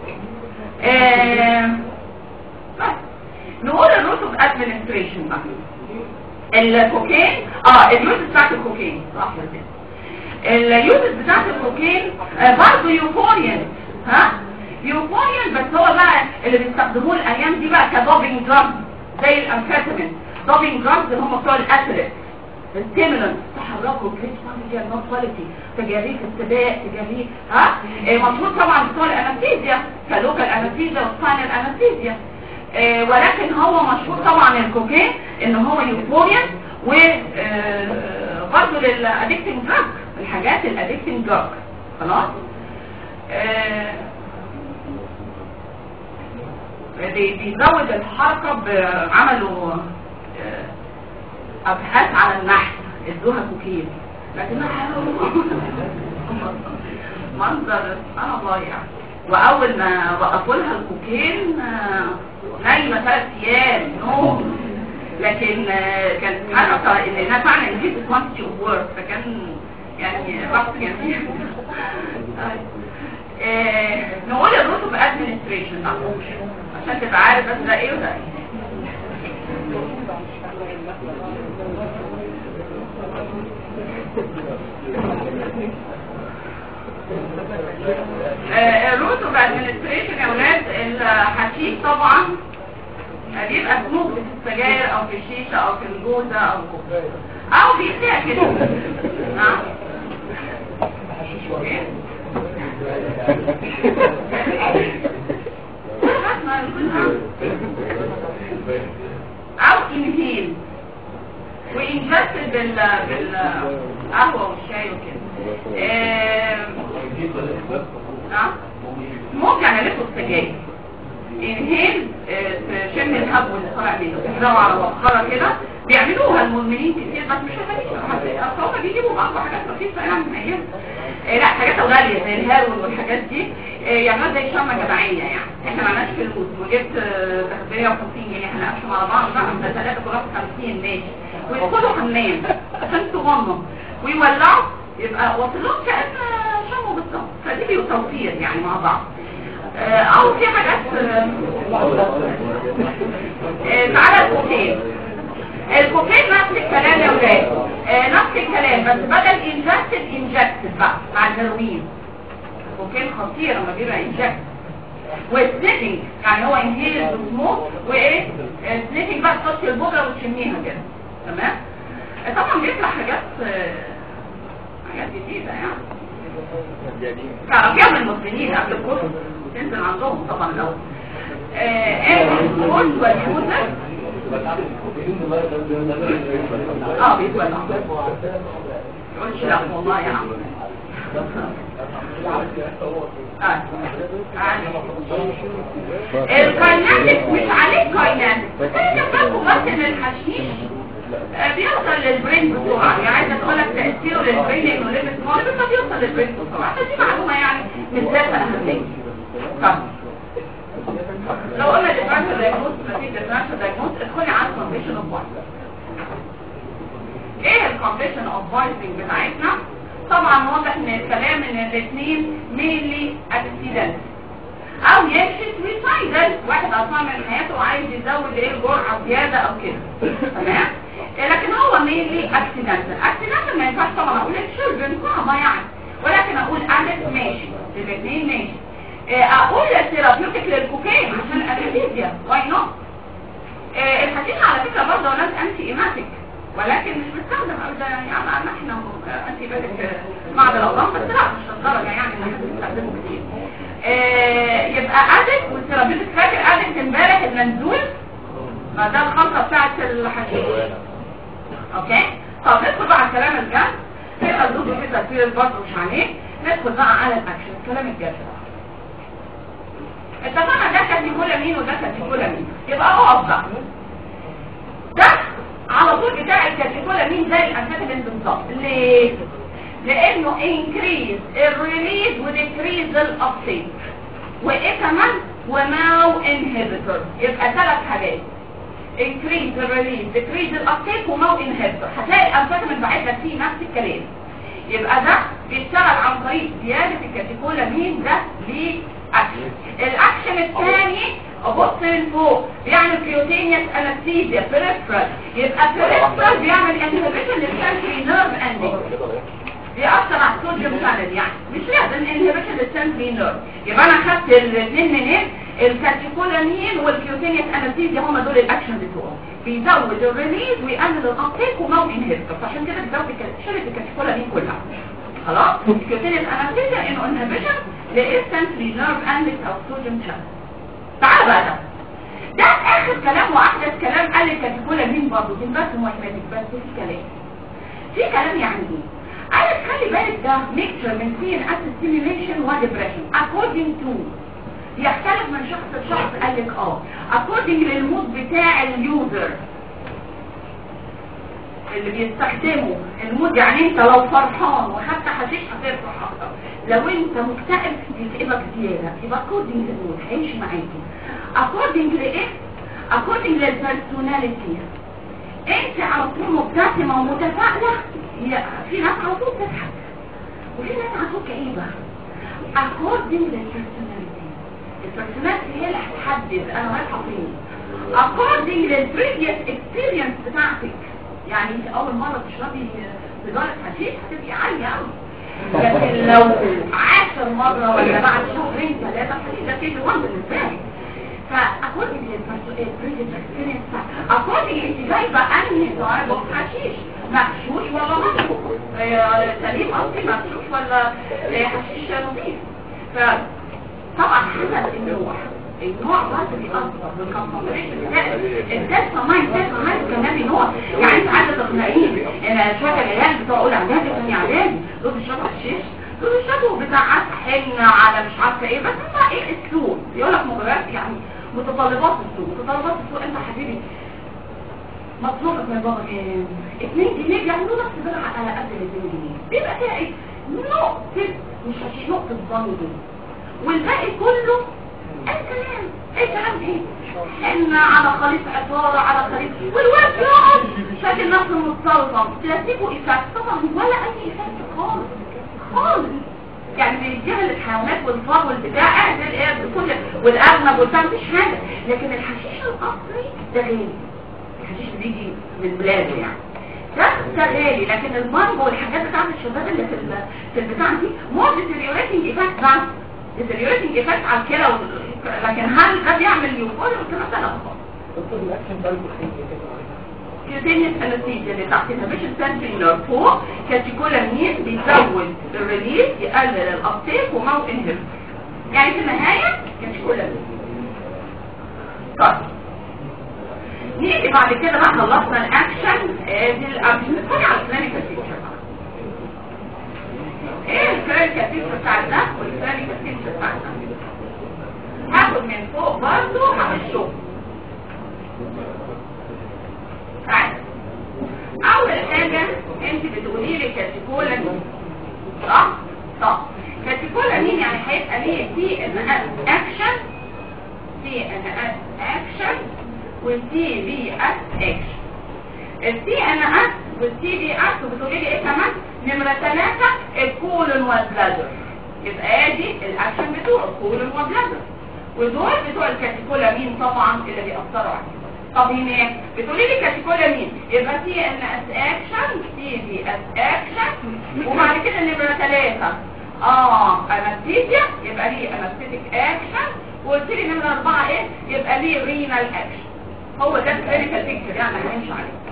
S1: آه، بس نقول الروت اوف ادمنستريشن بقى الكوكين اه اليوز بتاعت الكوكين صح كده اليوز بتاعت الكوكين آه برضه يوفوريان ها يوفوريان بس هو بقى اللي بيستخدموه الايام دي بقى كدوبينج دراج زي الامفيتامين دوبينج دراج اللي هم بتوع الاثليت الستيمولانت تحركوا جريت فاميليا نوت كواليتي تجاريه السباق تجاريه ها آه، مشهور طبعا بتوع الانستيزيا كلوكال انستيزيا وسباينال انستيزيا آه، ولكن هو مشهور طبعا الكوكين ان هو يوفوريان و آه، برضه للادكتنج دراج الحاجات الادكتنج دراج خلاص آه، بي- بيزود الحركة بعملوا آه، ابحاث على النحل ادوها كوكين لكنها حلوه منظر انا ضايع واول ما وقفوا لها الكوكين آه، نايمه ثلاث ايام نوم لكن آه، كان سبحان الله انها فعلا نجيب كوانتيتي اوف ورك فكان يعني رقص جميل آه، نقول الروت اوف ادمنستريشن عشان تبقى عارف بس ده ايه وده ايه الروت اوف ادمنستريشن يا اولاد الحشيش طبعا بيبقى سموك في السجاير او في الشيشه او في الجوزه او او بيبيع كده نعم إيه؟ او انهيل وانجست بال بالقهوه والشاي وكده آه، نعم ممكن نلفه السجاير انهيل آه، تشم الهب اللي طالع منه تحرقه على وقرة كده بيعملوها المدمنين كتير بس مش غالية اصل هم بيجيبوا بعض حاجات رخيصة يعني من ايام آه، لا حاجات غالية زي الهارون والحاجات دي آه، يعملوها زي شمة جماعية يعني احنا معناش فلوس وجبت آه، تغذية و50 جنيه احنا نقسم على بعض بقى من ثلاثة كلها 50 ماشي ويدخلوا حمام عشان تغمض ويولعوا يبقى وصلهم كأن شموا بالظبط فدي بيبقوا توفير يعني مع بعض آه، او في حاجات آه، آه، تعالى الكوكين الكوكين نفس الكلام يا ولاد آه، نفس الكلام بس بدل انجكتد انجكتد بقى مع الهيروين الكوكين خطير لما بيبقى انجكتد والسنيكينج يعني هو انهيل وسموك وايه السنيكينج بقى تحطي البودره وتشميها كده تمام آه، طبعا بيطلع حاجات آه، حاجات جديده يعني تعرفيها من المسلمين قبل الكفر تنزل عندهم طبعا الاول ايه الكورس واليوزر اه بيتولع يقولش لا والله يا عم آه. الكايناتيك مش عليك كايناتيك بس انا فاكره بس ان الحشيش آه، بيوصل للبرين بسرعه يعني عايزه تقول لك تاثيره للبرين انه ليميت سمول بس بيوصل للبرين بسرعه فدي معلومه يعني مش ذات اهميه طب لو قلنا ديفرنشال دايجنوز نتيجه ديفرنشال دايجنوز ادخلي على الكونديشن اوف فايتنج ايه الكونديشن اوف فايتنج بتاعتنا طبعا واضح من الكلام ان الاثنين مينلي اكسيدنت او يمشي سويسايدال واحد اصلا من حياته وعايز يزود ايه الجرعه زياده او كده تمام إيه لكن هو مينلي اكسيدنتال اكسيدنتال ما ينفعش طبعا اقول الشربن صعبه يعني ولكن اقول الف ماشي الاثنين ماشي إيه اقول ثيرابيوتيك للكوكايين عشان الانستيزيا واي نوت الحشيش على فكره برضه ناس انتي ايماتيك ولكن مش بستخدم ابدا يعني انا انا احنا انتي بادك بعض الاوضاع بس لا مش للدرجه يعني ان احنا بنستخدمه كتير آه، يبقى ادك والثيرابيوتيك فاكر ادك امبارح المنزول ما ده الخلطه بتاعت الحشيش اوكي طب ندخل بقى على الكلام الجد في مردود وفي تاثير برضه مش عليه ندخل بقى على الاكشن الكلام الجد اتفقنا ده كاتيكولامين وده كاتيكولامين يبقى اقف بقى ده على طول بتاع الكاتيكولامين زي الانفيتامين بالظبط ليه؟ لانه increase الريليز وديكريز الابتيك وايه كمان وماو انهبيتور يبقى ثلاث حاجات increase الريليز decrease الابتيك وماو انهبيتور هتلاقي الانفيتامين بعدها فيه نفس الكلام يبقى ده بيشتغل عن طريق زيادة الكاتيكولامين ده لأكشن الأكشن الثاني أبص من فوق بيعمل كيوتينيوس أنستيزيا بريفرال يبقى بريفرال بيعمل انهبيشن للسنسري نيرف اندنج بيأثر على الصوديوم شانل يعني مش لازم انهبيشن للسنسري نيرف يبقى أنا خدت الاثنين منين الكاتيكولامين والكيوتينيوس أنستيزيا هم دول الأكشن بتوعهم بيزود الريليز ويقلل الابتيك ومو انهبيتور فعشان كده بيزود شركه الكاتيكولامين كلها خلاص الكيوتينيوس أنستيزيا انه انهبيشن لإنستنتلي نيرف اندكس أو صوديوم شانل تعال بقى ده ده اخر كلام واحدث كلام قال الكاتيكولامين برضه دي بس مهمتك بس في كلام في كلام يعني ايه قال خلي بالك ده ميكتشر من سي ان اس ستيميوليشن وديبريشن according to يختلف من شخص لشخص قال لك اه according للمود بتاع اليوزر اللي بيستخدمه المود يعني انت لو فرحان وحتى حشيش هتفرح اكتر لو انت مكتئب يكئبك زياده يبقى according للمود هيمشي معاكي according لايه according للبرسوناليتي انت على طول مبتسمه ومتفائله يا- في ناس على طول بتضحك وفي ناس على طول كئيبه according للبرسوناليتي البرسوناليتي هي اللي هتحدد انا رايحه فين according للبريفيوس اكسبيرينس بتاعتك يعني انت اول مره تشربي سيجاره حشيش هتبقي عاليه قوي لكن لو عاشر مره ولا بعد شهرين ثلاثه الحشيش ده كيلو وان بالنسبه لك فاكوردنج للبريفيوس اكسبيرينس اكوردنج انت جايبه انهي نوع حشيش مغشوش ولا مغشوش آه، سليم قصدي مغشوش ولا آه، حشيش نظيف فطبعا حسب النوع النوع برضه بيأثر بالكونسنتريشن بتاعك التست مايند تست مايند كمان نوع يعني انت عايزه تقنعيني ان شويه العيال بتوع اولى اعدادي وثانيه اعدادي دول بيشربوا حشيش دول بيشربوا بتاع حنه على مش عارفه ايه بس هم ايه السوق يقول لك مغريات يعني متطلبات السوق متطلبات السوق انت حبيبي مطلوبك من بابا كام 2 جنيه بيعملوا لك سيجاره على قد ال 2 جنيه بيبقى فيها ايه نقطه مش هشيل نقطه ظن دي والباقي كله اي كلام اي كلام ايه ان على خليط عطارة على خليط والواد يقعد شاكل نفسه متسلطن بلاستيكو ايفاكت طبعا ولا اي ايفاكت خالص خالص يعني بيديها للحيوانات والفار والبتاع قاعد الايه بكل والارنب والبتاع مفيش حاجه لكن الحشيش الاصلي ده غالي الحشيش اللي بيجي من بلاده يعني ده ده غالي لكن المانجو والحاجات بتاعت الشباب اللي في ال- في البتاع دي مور ديتيريوريتنج ايفكت بس ديتيريوريتنج ايفكت على الكلى وال- لكن هل ده بيعمل يوفوريا والكلام ده لا خالص
S3: دكتور الاكشن ده المخيف
S1: كيوتينيوس انستيزيا اللي تحت الهبيشن سنتري نيرف فوق كاتيكولامين بيزود الريليز يقلل الابتيك ومو انهبيتور يعني في النهايه كاتيكولامين طيب نيجي بعد كده بقى خلصنا الاكشن ادي الاكشن ندخل على الكلينيكال بيكتشر ايه الكلينيكال بيكتشر بتاع ده والكلينيكال بيكتشر بتاع ده هاخد من فوق برضه هشوف تعالى اول حاجة انت بتقولي لي كاتيكولا مين صح صح كاتيكولا مين يعني هيبقى ليه سي ان اكشن سي ان اس اكشن والسي بي اس اكشن السي ان اس والسي بي اس وبتقولي لي ايه كمان نمرة ثلاثة الكولون والبلادر يبقى ادي الاكشن بتوع الكولون والبلادر ودول بتوع الكاتيكولا مين طبعا اللي بيأثروا عليه طب هنا بتقولي لي كاتيكولا مين يبقى سي ان اس اكشن سي بي اس اكشن وبعد كده نمرة ثلاثة اه انستيزيا يبقى ليه انستيتيك اكشن وقلت لي نمرة اربعة ايه يبقى ليه رينال اكشن هو ده الكلينيكال بيكتشر يعني هنمشي عليه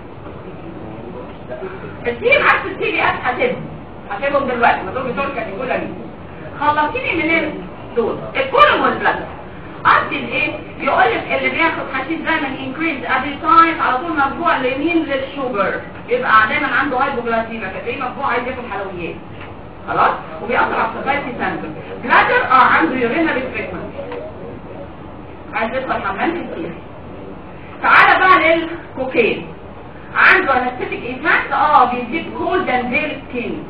S1: السي ام اس السي بي اس هسيبهم هسيبهم دلوقتي ما دول بتوع الكاتيجوري مين خلصيني منين دول الكولوم والبلاد قصدي الايه يقول لك اللي بياخد حشيش دايما انكريز ابيتايت على طول مرفوع اليمين للشوجر يبقى دايما عنده هايبوجلايسيميا فتلاقيه مرفوع عايز ياكل حلويات خلاص وبيأثر على السبايتي سنتر بلادر اه عنده يورينا ريستريكشن عايز يدخل حمام كتير تعالى بقى للكوكين عنده انستيتيك ايفكت اه بيديك كولد اند فيل سكين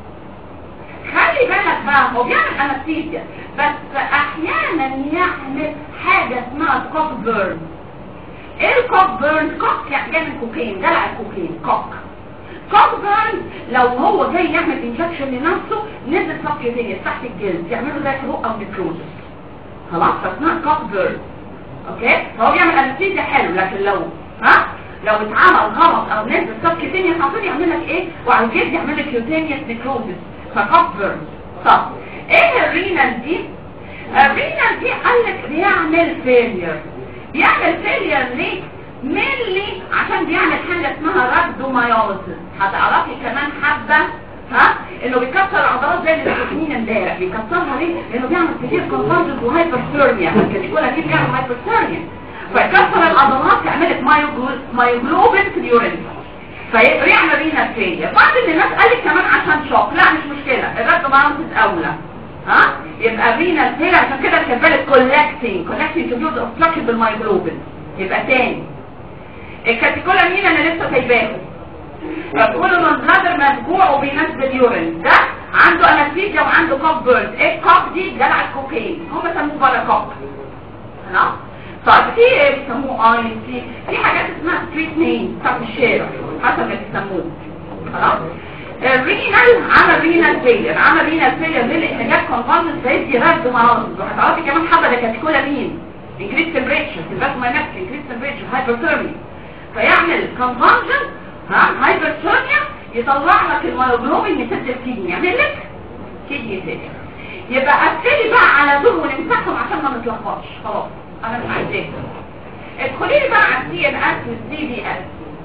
S1: خلي بالك بقى هو بيعمل انستيزيا بس احيانا يعمل حاجه اسمها كوك بيرن ايه الكوك بيرن كوك يعني جاي من كوكين دلع الكوكين كوك كوك بيرن لو هو جاي يعمل انجكشن لنفسه نزل سبكيوتينيوس تحت الجلد يعمله زي حروق او نيكروزس خلاص فاسمها كوك بيرن اوكي فهو بيعمل انستيزيا حلو لكن لو ها لو اتعمل غلط او نزل سبكيوتينيوس عشان يعمل لك ايه وعلى الجلد يعمل لك كيوتينيوس نيكروزس فكبر صح ايه الرينال دي الرينال دي قال لك بيعمل فيلير بيعمل فيلير ليه ملي عشان بيعمل حاجه اسمها رابدومايوزس هتعرفي كمان حبه ها انه بيكسر العضلات زي اللي شفنين امبارح بيكسرها ليه لانه بيعمل كتير كونفرجنس وهايبرثيرميا كان يقول اكيد بيعمل هايبرثيرميا فيكسر العضلات تعمل لك مايوجلوبين في اليورين فيعمل رينا فيلير بعض الناس قال لك كمان عشان شوك لا مش مشكله الرد ماونتد اولى ها يبقى رينا فيلير عشان كده كان بالك كولكتنج كولكتنج تبيوز اوبستراكشن بالمايجلوبين يبقى تاني الكاتيكولا مين انا لسه سايباه كل من بلادر مسجوع وبينزل اليورين ده عنده انستيزيا وعنده كوك بيرد ايه الكوك دي جلع الكوكين هم سموه بلا كوك خلاص طيب في ايه بيسموه اي في في حاجات اسمها ستريت نيم بتاعت الشارع حسب ما بيسموه خلاص الرينال عمل رينال فيلر عمل رينال فيلر للاحتياجات كونفرنس فيدي رد مرض وهتعرفي كمان حبه ده كاتيكولا مين انكريس تمبريتشر سيبات ما نفس انكريس تمبريتشر هايبرثيرميا فيعمل كونفرجن ها هايبرثيرميا يطلع لك الميوجلوبين يسد الكدني يعمل لك كدني فيلر يبقى ابتدي بقى على دول ونمسحهم عشان ما نتلخبطش خلاص انا مش عايزاه ادخلي لي بقى على السي ان اس والسي بي اس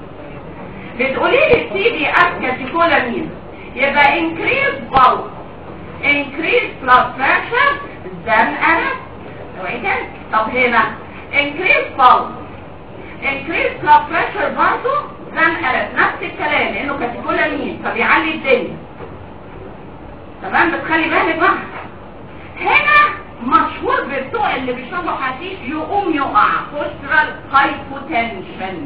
S1: بتقولي لي السي بي اس كاتيكولا مين يبقى increase bulk increase blood pressure than arrest نوعي تاني طب هنا increase bulk increase blood pressure برضه than arrest نفس الكلام لانه كاتيكولا مين فبيعلي الدنيا تمام بس خلي بالك بقى هنا مشهور بالسوء اللي بيشربوا حشيش يقوم يقع postural hypotension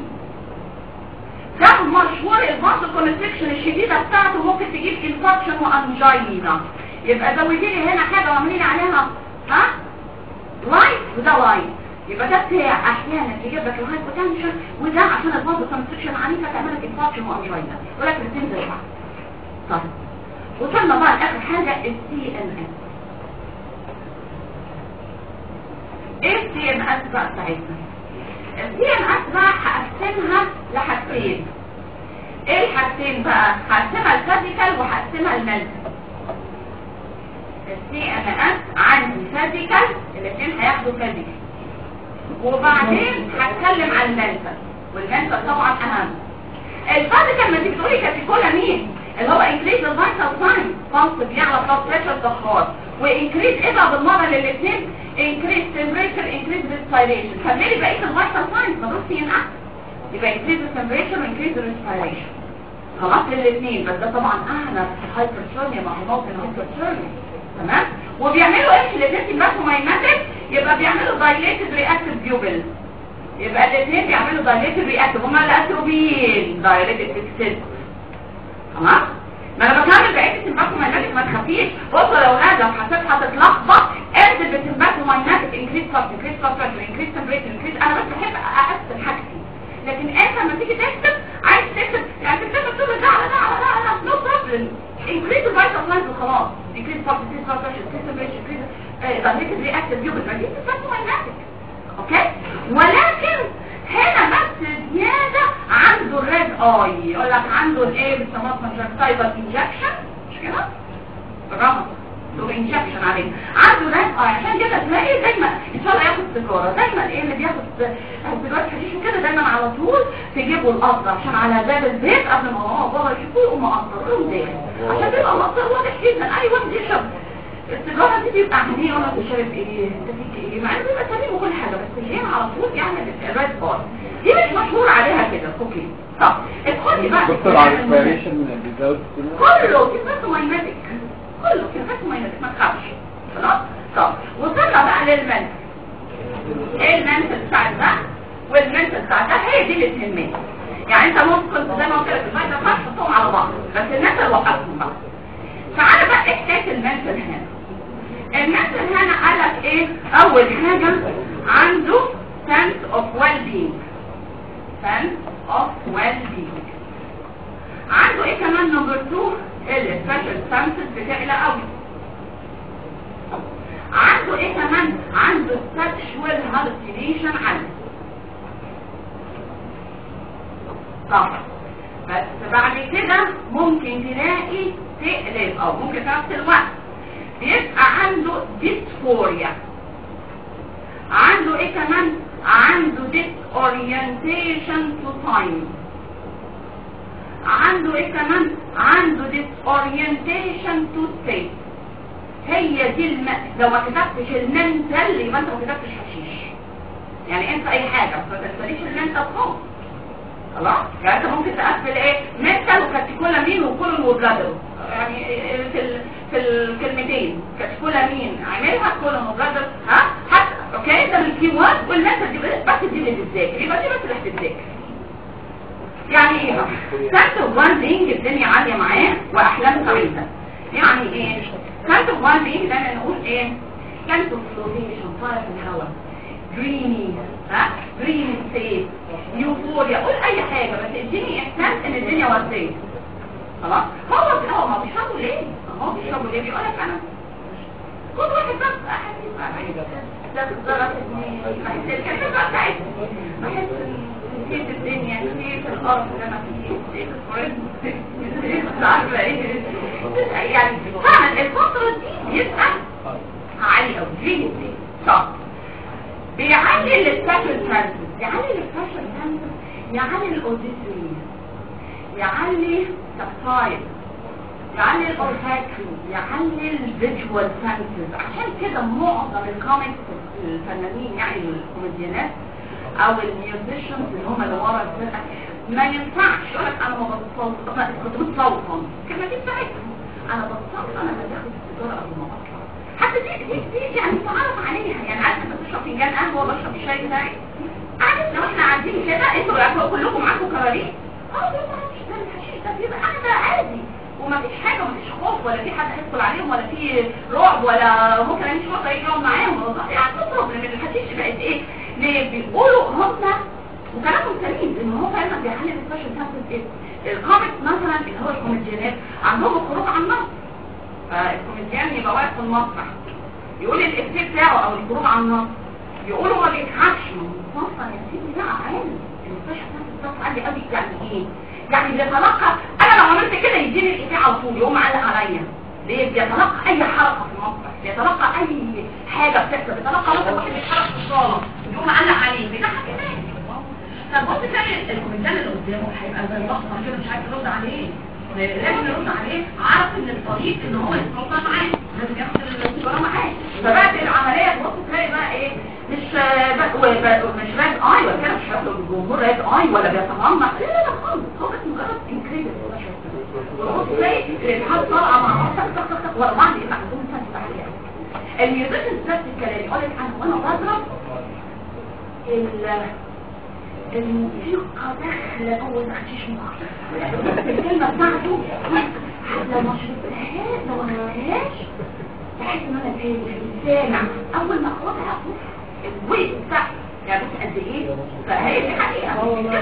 S1: ده مشهور الفاسو كونستريكشن الشديده بتاعته ممكن تجيب انفكشن وانجينا يبقى زودي لي هنا حاجه واعملي عليها ها لايت وده لايت يبقى ده بتاع احيانا تجيب لك الهايبوتنشن وده عشان الفاسو كونستريكشن عنيفه تعمل لك انفكشن وانجينا يقول لك الاثنين زي بعض طيب وصلنا بقى لاخر حاجه السي ان اس ايه السي ان اس بقى بتاعتنا السي ان اس بقى هقسمها لحاجتين ايه الحاجتين بقى هقسمها الفيزيكال وهقسمها المنتال السي ان اس عندي فيزيكال الاثنين هياخدوا فيزيكال وبعدين هتكلم عن المنتال والمنتال طبعا اهم الفيزيكال ما تيجي تقولي كاتيكولا مين اللي هو انكريز الفيتال ساين بلس بيعلى بلس بريشر ضغط وانكريز ايه بقى بالمره للاثنين increase temperature increase respiration كملي بقيه الفيتال ساينز ما دول سي ان اس يبقى increase the temperature و increase the respiration خلاص الاثنين بس ده طبعا اعلى في الهايبرثيرميا مع موطن الهايبرثيرميا تمام وبيعملوا ايه في الاثنين الباثومايماتيك يبقى بيعملوا dilated reactive pupils يبقى الاثنين بيعملوا dilated reactive هما الاتروبين dilated fixed تمام ما انا بكمل بقيه الباثومايماتيك ما تخافيش بصوا يا اولاد لو حسيت هتتلخبط انزل بالباثومايماتيك increase cost increase cost pressure increase temperature increase انا بس بحب اقسم حاجتي لكن انت لما تيجي تكتب عايز تكتب يعني تكتب تكتب ده على ده على ده على ده نو بروبلم increase the vital signs وخلاص increase cost increase cost pressure increase temperature increase dilated reactive pupils ما دي باثومايماتيك اوكي ولكن هنا بس زيادة عنده الريد اي يقول لك عنده الايه بيسموها كونجكتيفال انجكشن مش كده بالرغم له انجكشن عليه عنده ريد اي عشان كده تلاقي دايما ان شاء الله ياخد سيجاره دايما ايه اللي بياخد دلوقتي حشيش وكده دايما على طول تجيبوا القطر عشان على باب البيت قبل ما هو بابا يشوفوه يقوم مقطر لهم داخل عشان يبقى المقطر واضح جدا اي واحد يشرب السيجاره دي بيبقى عينيه ولا بيشرب ايه انت فيك ايه مع انه بيبقى سليم وكل حاجه بس العين على طول يعمل الريد بار دي مش مشهور عليها كده اوكي طب ادخلي بقى
S3: دكتور على الريسبيريشن من الريزاوت
S1: كله كلمته مايماتيك كله كلمته مايماتيك ما تخافش خلاص طب وصلنا بقى للمنتل ايه المنتل بتاع ده والمنتل بتاع ده هي دي اللي تهمني يعني انت ممكن زي ما قلت لك الماده تحطهم على بعض بس المنتل وقفهم بقى تعالى بقى ايه حكايه المنتل هنا المنتل هنا قال لك ايه اول حاجه عنده sense of well-being sense of well-being عنده ايه كمان نمبر 2 السبيشال سنسز بتعلى قوي عنده ايه كمان عنده sexual hallucination عنده صح بس بعد كده ممكن تلاقي تقلب او ممكن في نفس الوقت بيبقى عنده dysphoria عنده ايه كمان عنده disorientation to time عنده ايه كمان عنده disorientation to state هي دي الم... لو ما كتبتش المنتل يبقى انت ما كتبتش حشيش يعني انت اي حاجه ما تنساليش المنتل خالص خلاص يعني انت ممكن تقفل ايه منتل وكاتيكولامين وكولون وبلادر يعني في ال... في الكلمتين كاتيكولامين عاملها كولون وبلادر ها حتى اوكي ده من الكي وورد والمنتل دي بس دي اللي بتذاكر يبقى دي بس اللي هتتذاكر يعني ايه سنت وان بينج الدنيا عاليه معاه واحلام سعيده يعني ايه سنت وان بينج دايما نقول ايه سنت فلوتيشن طاير في الهواء دريمي ها دريمي ستيت يوفوريا قول اي حاجه بس اديني احساس ان الدنيا ورديه خلاص هو هو ما بيشربوا ليه هو بيشربوا ليه بيقول لك انا خد واحد بس احس ده بالظبط بحس الكلمه بتاعتي بحس نسيت الدنيا نسيت الارض اللي انا فيه نسيت الفرد نسيت مش عارفه ايه يعني فعلا الفتره دي بيبقى عالي قوي جيني صح بيعلي السبيشال ترانسز يعلي السبيشال ترانسز يعلي الاوديتوري يعلي تكتايل يعلي الاولفاكتوري يعلي الفيجوال سنسز عشان كده معظم الكوميكس الفنانين يعني الكوميديانات او الميوزيشنز اللي هم اللي ورا الفرقه ما ينفعش يقول لك انا ما بتصوت انا كنت بتصوت الكلمه دي بتاعتهم انا بتصوت انا باخد السيجاره قبل ما اطلع حتى دي دي دي يعني متعرف عليها يعني عارف لما تشرب فنجان قهوه بشرب الشاي بتاعي عارف لو احنا قاعدين كده انتوا كلكم معاكم كراريس اه ده مش ده الحشيش ده بيبقى قاعده عادي ومفيش حاجه ومفيش خوف ولا في حد هيدخل عليهم ولا في رعب ولا ممكن ان شرطه يجي يقعد معاهم والله يعني تضرب من الحشيش بقت ايه ليه بيقولوا هم وكلامهم سليم ان هو فعلا بيحلل السبيشال سانسز ايه الكوميك مثلا اللي هو الكوميديانات عندهم الخروج عن النص فالكوميديان يبقى واقف في المسرح يقول الافيه بتاعه او الخروج عن النص يقولوا ما بيضحكش مصر يا سيدي لا عالي السبيشال سانسز ده عالي قوي يعني ايه يعني بيتلقى انا لو عملت كده يديني الافيه على طول يقوم معلق عليا ليه بيتلقى اي حركه في المسرح بيتلقى اي حاجه بتحصل بيتلقى مثلا واحد بيتحرك في الصاله يقوم معلق عليه بيضحك الناس طب بص تلاقي الكومنتان اللي قدامه هيبقى زي الاخضر كده مش عارف يرد عليه لازم يرد عليه عارف ان الطريق ان هو يتفاوض معاه لازم ياخد السيجاره معاه فبعد العمليه تبص تلاقي بقى ايه مش بقى مش راد اي ولا كده مش هياخد الجمهور راد اي ولا عندهم سنس عاليه قوي الميوزيشن نفس الكلام يقول لك انا وانا بضرب ال- الموسيقى داخله جوه تخشيش مخي الكلمه بتاعته لو ما شربتهاش لو ما عملتهاش بحس ان انا تاني في السامع اول ما اخدها الويت بتاع يعني بص قد ايه فهي دي حقيقه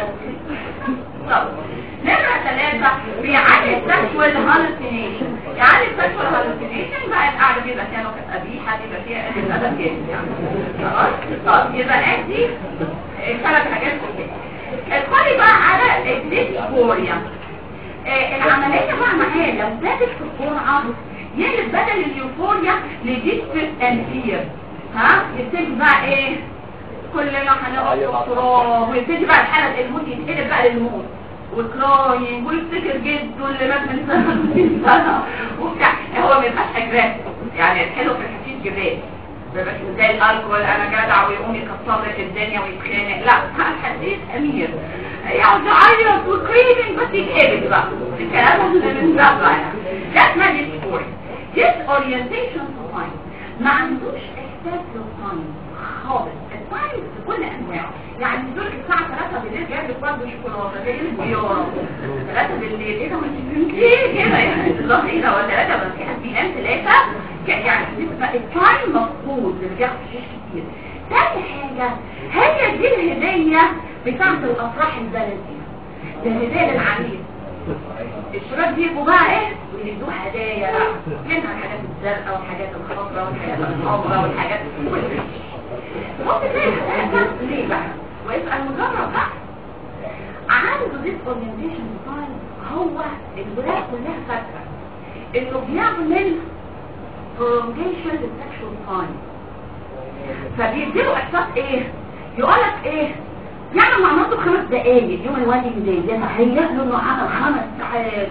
S1: طب نمرة ثلاثة بيعالج السكشوال هالوسينيشن يعالج السكشوال هالوسينيشن بقى القعدة بيبقى فيها نكت قبيحة بيبقى فيها قلة أدب جامد يعني خلاص طب يبقى ادي ثلاث حاجات كده ادخلي بقى على الديسفوريا آه، العملية بقى معاه لو زادت في الجرعة يقلب بدل اليوفوريا لديسبس انفير ها يبتدي بقى ايه كلنا هنقعد دكتوراه ويبتدي بقى الحالة الموت يتقلب بقى للموت وكرايم ويفتكر جده اللي مات من سنة من سنة وبتاع هو ما يبقاش اجراس يعني الحلو في الحشيش جبال ما يبقاش زي الالكول انا جدع ويقوم يكسر لك الدنيا ويتخانق لا الحديث امير يقعد يعيط وكريمنج بس يتقلب بقى الكلام اللي من ده بقى ده اسمها ديسبوري ديس اورينتيشن ساين ما عندوش احساس للتايم خالص التايم بكل انواعه يعني دول الساعه 3 بالليل جايب لك برضه شوكولاته جاي لك زياره 3 بالليل ايه ده ما انت ليه كده يعني الظهيره ولا 3 بس في حد بينام 3 يعني بيبقى التايم مفقود اللي بياخد شيش كتير تاني حاجه هي دي الهديه بتاعه الافراح البلدي ده هديه للعريس الشباب بيجوا بقى ايه ويدوه هدايا بقى منها الحاجات الزرقاء والحاجات الخضراء والحاجات الحمراء والحاجات كل بص تلاقي الهدايا ليه بقى ويبقى المجرد بقى عنده ديس اورينتيشن ستايل هو الولاد كلها فاكره انه بيعمل prolongation للسكشوال تايم فبيديله احساس ايه يقولك ايه يعمل مع نفسه خمس دقايق يوم الوالد زي ده هيجي له انه عمل خمس ساعات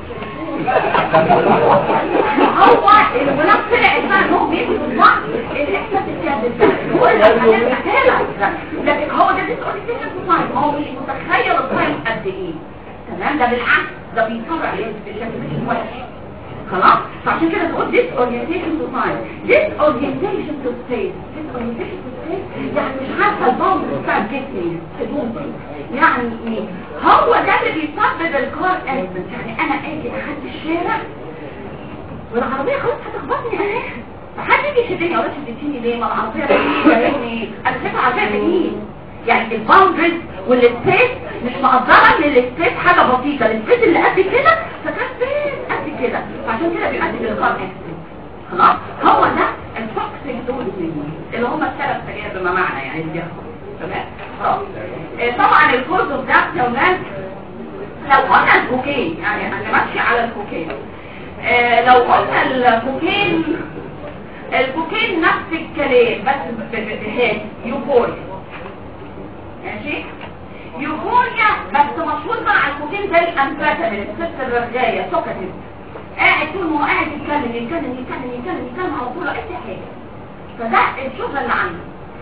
S1: هو الولاد طلع بقى ان هو بيكتب بعض الاحساس الكاذب ده هو اللي حاجات محتاجه لكن هو ده ديس اورينتيشن تايم هو مش متخيل التايم قد ايه تمام ده بالعكس ده بيتفرع عليه بشكل مش وحش خلاص فعشان كده تقول this orientation to time this orientation to space this orientation to space يعني مش عارفه البامب بتاع جسمي هدومي يعني ايه هو ده اللي بيسبب الكار اكسنت يعني انا اجي لحد الشارع والعربيه خلاص هتخبطني اهي فحد يجي يشدني اقول شدتيني ليه ما العربيه بعيد انا شايفه عربيه بعيد يعني الباوندرز والسبيس مش مقدره ان السبيس حاجه بسيطه السبيس اللي قد كده فكان سبيس قد كده فعشان كده بيؤدي للقاء اكسنت خلاص هو ده التوكسيك دوز اللي هم الثلاث حاجات بما معنى يعني اللي بياخدوا تمام طب آه، طبعا الكورس ده يا ولاد لو قلنا الكوكين يعني هنمشي على الكوكين آه، لو قلنا الكوكين الكوكين نفس الكلام بس بهاد يوفوريا ماشي يوفوريا بس مشهور مع الكوكين زي الامفيتامين الست الرغايه سكتت قاعد طول ما هو قاعد يتكلم يتكلم يتكلم يتكلم يتكلم على طول اي حاجه فده الشغل اللي عنده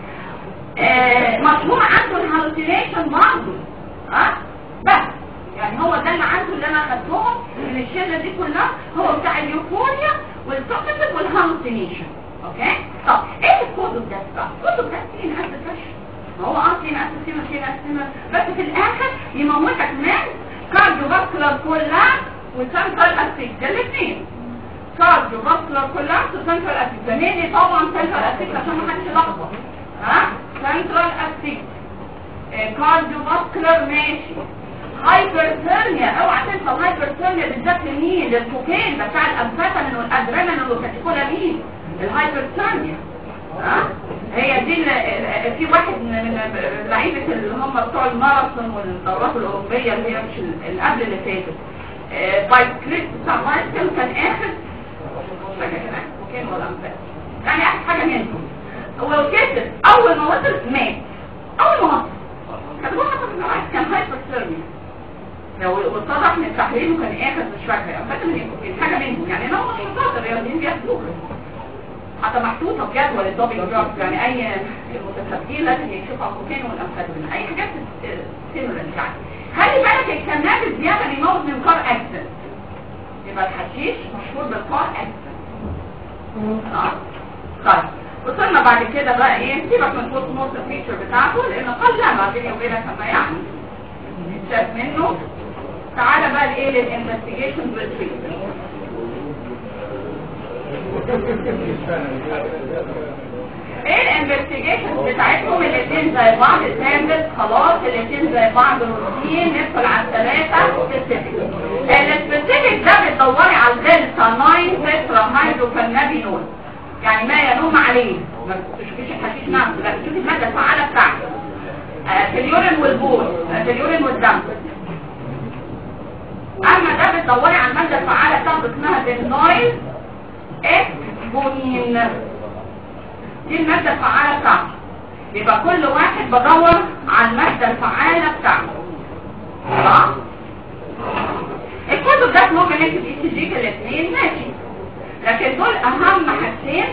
S1: آه مشهور عنده الهالوسينيشن برضه ها بس يعني هو ده اللي عنده اللي انا خدتهم من الشله دي كلها هو بتاع اليوفوريا والسكتت والهالوسينيشن اوكي طب ايه الكود ده بقى الكود ده فين قد كشف ما هو اه فين قد فين فين قد بس في الاخر يموتك من كارديو فاسكولار كولابس وسنترال اسيك ده الاثنين كارديو فاسكولار كولابس وسنترال اسيك ده مين طبعا سنترال اسيك عشان ما حدش يلخبط ها سنترال اسيك كارديو فاسكولار ماشي هايبرثيرميا اوعى تنسى الهايبرثيرميا بالذات لمين للكوكين ده بتاع الامفيتامين والادرينالين والكاتيكولامين الهايبرثيرميا ها هي دي ال- في واحد من من لعيبه اللي هم بتوع الماراثون والدورات الاوروبيه اللي هي مش ال- اللي قبل اللي فاتت آه، بايسكليت بتاع بايسكل كان اخر مش فاكر كان آخر كوكين ولا امفيتامين يعني اخر حاجه منهم هو كسب اول ما وصل مات اول ما وصل كتبوها في الجرايد كان هايبرثيرميا لو واتضح من تحليله كان اخر مش فاكره يعني فاكر من الكوكين حاجه منهم يعني لو مش شطاره الرياضيين بياخدوها حتى محطوطه في جدول الدبل دراج يعني اي المتسابقين لازم يكشفوا على الكوكين والامفيتامين اي حاجات سيميلر يعني خلي بالك الكناب الزياده بيموت من كار اكسنت يبقى الحشيش مشهور بالكار اكسنت اه طيب وصلنا بعد كده بقى ايه سيبك من الفوت نوت الفيتشر بتاعته لانه قلما بيني وبينك اما يعني شاف منه تعالى بقى لايه للانفستيجيشن والتريتمنت ايه الانفستيجيشن بتاعتهم الاثنين زي بعض ستاندرد خلاص الاثنين زي بعض روتين ندخل على الثلاثه سبيسيفيك السبيسيفيك ده بتدوري على الدلتا 9 تترا هيدروكانابينول يعني ما ينوم عليه ما تشوفيش الحشيش نفسه لا تشوفي الماده الفعاله بتاعته آه، في اليورين والبول آه، في اليورين والدم اما ده بتدوري على الماده الفعاله بتاعته اسمها بنزويل اكبونين دي المادة الفعالة بتاعته يبقى كل واحد بدور على المادة الفعالة بتاعته صح؟ الكتب ده ممكن نكتب اي سي جي في الاثنين ماشي لكن دول اهم حاجتين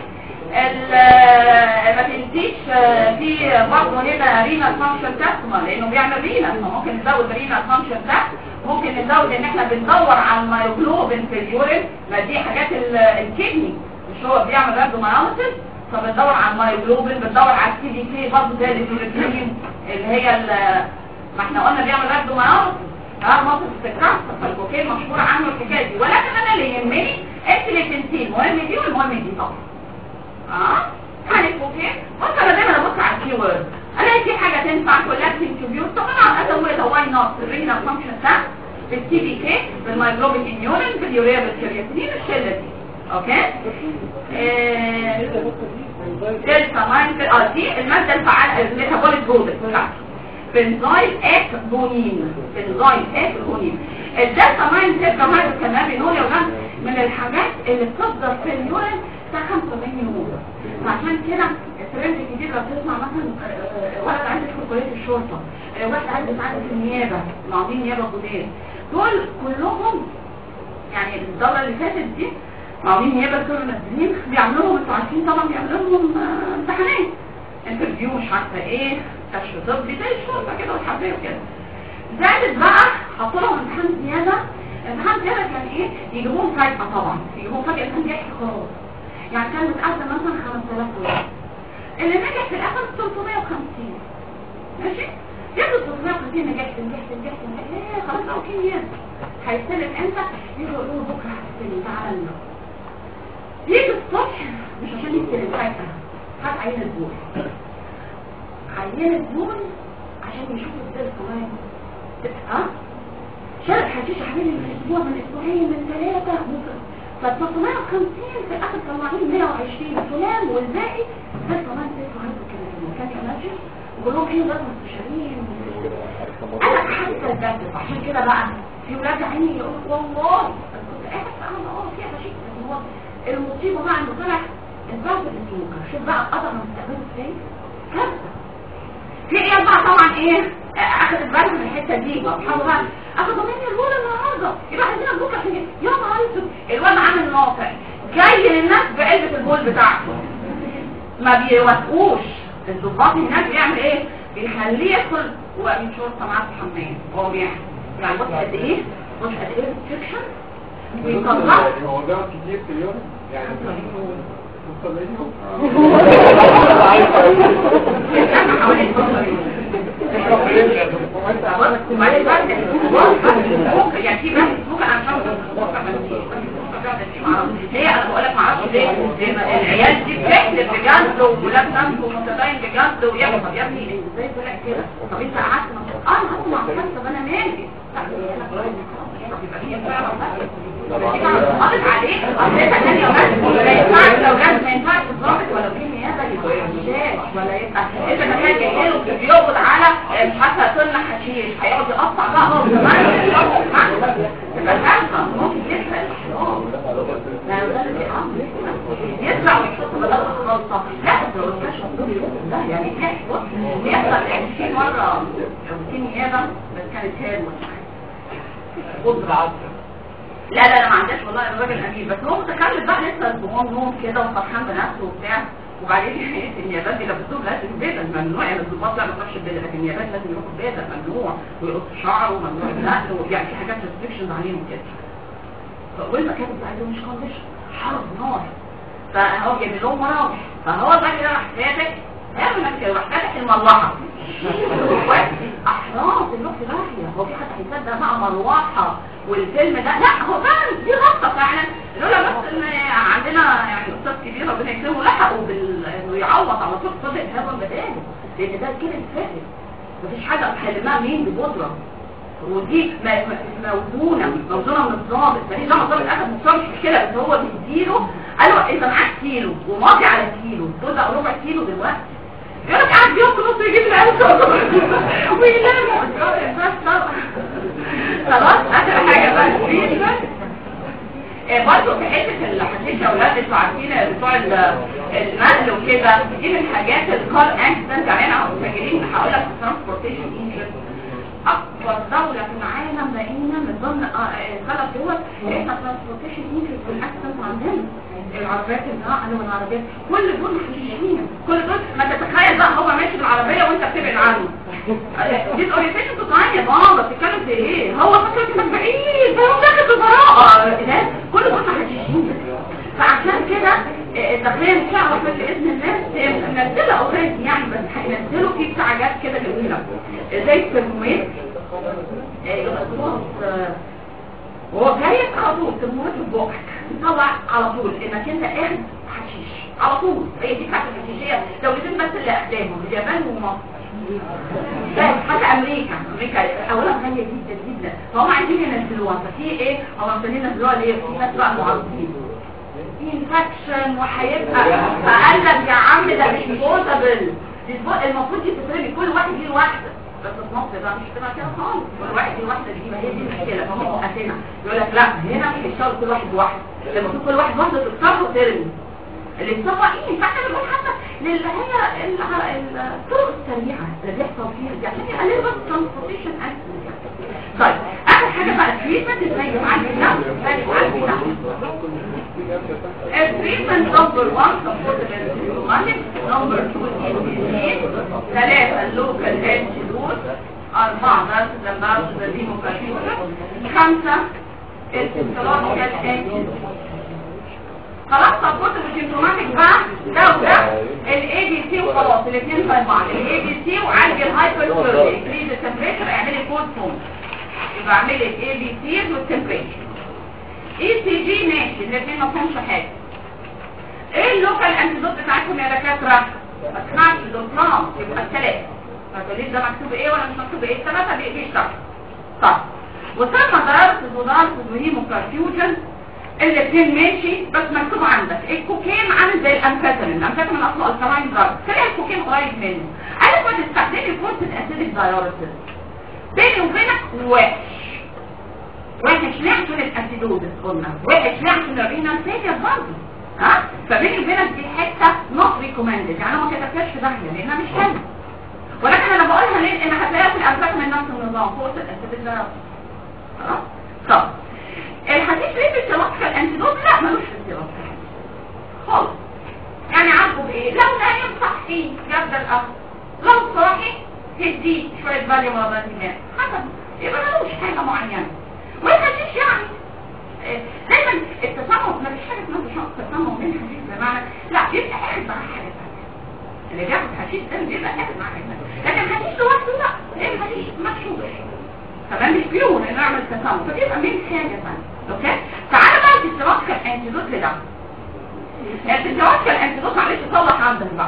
S1: ال- ما تنسيش آه، في برضه هنا رينا فانكشن تيست لانه بيعمل رينا ممكن نزود رينا فانكشن تيست ممكن نزود ان احنا بندور على المايوجلوبين في اليورين ما دي حاجات ال- الكدني مش هو بيعمل راندومايوسيس فبندور على المايوجلوبين بندور على السي دي كي برضه زي الفيروتين اللي هي ال- ما احنا قلنا بيعمل راندومايوسيس اه مصر السكر فالكوكين مشهور عنه الحكايه دي ولكن انا اللي يهمني الكليتنسين مهم دي والمهم دي طبعا اه يعني الكوكين بص انا دايما ابص على الكي وورد الاقي في حاجه تنفع كولاكتين تيوبيوز طبعا ازودها واي نوت الرينا فانكشن ده بالسي بي كي بالمايجلوبين اميونين باليوريا بالكرياتينين الشله دي اوكي آه، دلتا ماين اه دي الماده الفعاله الميتابوليك برودكت بتاعته بنزايل اكبونين بنزايل اكبونين الدلتا ماين تبقى هذا كمان بنقول يا ولاد من الحاجات اللي بتصدر في اليورين بتاع 85 يوم فعشان كده الترند الجديد لو تسمع مثلا آه، آه، ولد عايز يدخل كليه الشرطه آه، واحد عايز يتعلم في النيابه معاضين نيابه جداد دول كلهم يعني الدوره اللي فاتت دي معاضين نيابه كانوا نازلين بيعملوا لهم انتوا عارفين طبعا بيعملوا لهم آه، امتحانات انترفيو مش عارفه ايه كشف طبي زي الشرطه كده والحبايه وكده زادت بقى حطوا لهم امتحان زياده امتحان زياده كان ايه يجيبوهم فجاه طبعا يجيبوهم فجاه كان بيحكي خلاص يعني كان متقدم مثلا 5000 واحد اللي نجح في الاخر 350 ماشي ياخد 350 نجحت نجحت نجحت نجحت ايه خلاص بقى كيمياء هيستلم امتى يجي يقولوا له بكره هتستلم تعالى لنا يجي الصبح مش عشان يستلم فجاه هات عينه بول عينه بول عشان يشوف ازاي كمان ها شرق حشيش حبيبي من اسبوع من اسبوعين من ثلاثه ممكن ف 350 في الاخر طلعين 120 فلان والباقي ده كمان سيفوا عنده كده كان يمشي ويقول لهم ايه ده مستشارين انا حاسه بجد عشان كده بقى في ولاد عيني يقول والله أنا كنت قاعد فاهمه اه في حشيش بس هو المصيبه بقى انه طلع الضغط السكر شوف بقى قدر مستقبله ازاي كارثه في ايه بقى طبعا ايه آه، اخدت بالك من الحته دي واصحابه بقى اخدوا مني البول النهارده يبقى عايزينك بكره عشان يا نهار اسود الواد عامل ناطع جاي للناس بعلبه البول بتاعته ما بيوافقوش الضباط هناك بيعمل ايه بيخليه يدخل وامين شرطه معاه في الحمام وهو بيعمل يعني بص قد ايه بص قد ايه الريستريكشن ويطلع
S3: هو ده كتير في اليوم يعني مستمعين
S1: احنا حوالي 12 يوم وبعدين بقى ممكن يعني في بس ممكن انا مش هي انا بقول لك معرفش ليه ليه ما- العيال دي بتحلف بجد وولاد ناس ومتدين بجد ويعمل طب يا ابني ازاي طلع كده طب انت قعدت مع اه انا قعدت مع حد طب انا مالي قاضي عليك قضيتها تانية بس ما ينفعش لو جاز ما ينفعش تضربك ولا في نيابة يبقى حشاش ولا يبقى انت تخيل جاي له بيقبض على مش عارفه طن حشيش هيقعد يقطع بقى هو كمان يبقى كارثه ممكن يسرق الاحرام لا ده اللي بيعمل يسرع ويحط بدل الخلطه لا بس لو مش ده يعني بيحصل بيحصل 20 مره في نيابه بس كانت هاد قدرة لا لا لا ما عندهاش والله الراجل امين بس هو متكلم بقى لسه الظهور نوم كده وفرحان بنفسه وبتاع وبعدين النيابات دي لبسوهم لازم بدل ممنوع يعني الضباط لا ما تروحش بدل لكن النيابات لازم يروحوا بدل ممنوع ويقص شعره وممنوع النقل يعني في حاجات ريستريكشنز عليهم كده والمكاتب بتاعتهم مش كونديشن حرب نار فهو جايب لهم مراوح فهو بقى كده راح فاتح اعمل كده راح فاتح المروحه احراس النص راهيه هو في حد هيصدق بقى مروحه والفيلم ده لا هو فعلا دي غلطه فعلا لولا بس ان عندنا يعني استاذ كبير ربنا يكرمه لحقوا بال انه يعوض على طول صدق هذا بداله لان ده كده فاتح مفيش حاجه حلمها مين ببودره ودي م- م- موزونه موزونه من الضابط فدي ده الضابط اخد مصاب مش مشكله بس هو بيديله قال له انت معاك كيلو وماضي على كيلو تقول ده ربع كيلو دلوقتي يقول لك قاعد يوم نص يجيب العيال وينام خلاص اخر حاجه بقى الفيشن آه، برضه في حته الحديث يا اولاد انتوا عارفين بتوع ال- النقل وكده دي من الحاجات الكار اكسيدنت يعني انا فاكرين هقول لك الترانسبورتيشن انجن اكبر دوله في العالم بقينا من ضمن آه، آه، ثلاث دول احنا ترانسبورتيشن انجن في الاكسيدنت عندنا العربيات النقل والعربيات كل دول محششين كل دول ما تتخيل بقى هو ماشي بالعربيه وانت بتبعد عنه دي الاورينتيشن بتاعي يا بابا بتتكلم في ايه هو فاكر انك بعيد فهو داخل ببراءه ده كل دول محششين فعشان كده آه، تخيل تعرف باذن الله ننزلها اوريدي يعني بس هينزلوا في بتاع حاجات كده جميله زي الترمومتر آه، يبقى خلاص آه، وهو جاي على طول ترمومتر في بقك تطلع على طول انك انت اخد حشيش على طول هي دي بتاعت الحشيشيه دولتين بس اللي اخداهم اليابان ومصر لا حتى امريكا امريكا اولا غاليه جدا جدا فهم عايزين ينزلوها ففي ايه هم عايزين ينزلوها ليه في ناس بقى معارضين انفكشن وهيبقى قال لك يا عم ده مش بوتابل المفروض دي تترمي كل واحد يجي واحده بس في مصر بقى مش هتبقى كده خالص كل واحد يجي واحده دي ما هي دي المشكله فهم موقفينها يقول لك لا هنا مش هيشتغل كل واحد واحده المفروض كل واحد واحده تتصرف وترمي اللي مسوقين فاحنا بنقول حتى للي هي ال- الطرق السريعه اللي بيحصل فيها دي عشان يقللوا بس ترانسبورتيشن طيب اخر حاجه بقى التريتمنت ازاي يعالج ده ازاي يعالج ده التريتمنت نمبر 1 سبورت الانتيبيوتيك نمبر 2 ثلاثة اللوكال انتيدوت أربعة درس لمبارس الديموكراتيولا خمسة السيستولوجيكال انتيدوت خلاص سبورت السيمتوماتيك بقى ده وده الاي دي سي وخلاص الاثنين زي بعض الاي دي سي وعالج الهايبر سيرجي انكريز التمبريتشر اعملي كود فون يبقى اعملي الاي دي سي والتمبريتشر اي سي جي ماشي الاثنين ما فيهمش حاجه ايه اللوكال انتيدوت بتاعتكم يا دكاتره ما تسمعش الدكتور يبقى الثلاثه ما تقوليش ده مكتوب ايه ولا مش مكتوب ايه الثلاثه بي- بيشتغلوا طيب وسمى دايرس ودارس وهيموكارفيوجن الاثنين ماشي بس مكتوب عندك الكوكين عامل زي الانفيتامين الانفيتامين اصله الكلاين دراج تلاقي الكوكين قريب منه عارف ما تستخدمي كورس الاسيدك دايوريسيس بيني وبينك وحش وحش ليه عشان الاسيدوزس قلنا وحش ليه عشان الرينال فيلير برضه ها فبيني وبينك دي حته نوت ريكومندد يعني أنا ما كتبتهاش في داهيه لانها مش حلوه ولكن انا بقولها ليه لان هتلاقيها في الانفيتامين نفس النظام كورس الاسيدك دايوريسيس خلاص طب الحديث ليه بالتوقع الانتيدوت لا ملوش في التوقع خالص يعني عارفه بايه لو نايم صحي جاب الاخر لو صاحي تدي شويه فاليو ولا فاليو حسب يبقى ملوش حاجه معينه والحديث يعني آه، دايما التصمم ما فيش حاجه اسمها تشخص تصمم من حديث بمعنى لا بيبقى قاعد مع حاجه ثانيه اللي بياخد حديث ده بيبقى قاعد مع حاجه ثانيه لكن حديث لوحده لا ايه الحديث مكشوف تمام مش بيون ان نعمل تسامح فبيبقى من حاجه ثانيه اوكي تعالى بقى في التوكل انتيدوت لده التوكل انتيدوت معلش صلح عندك بقى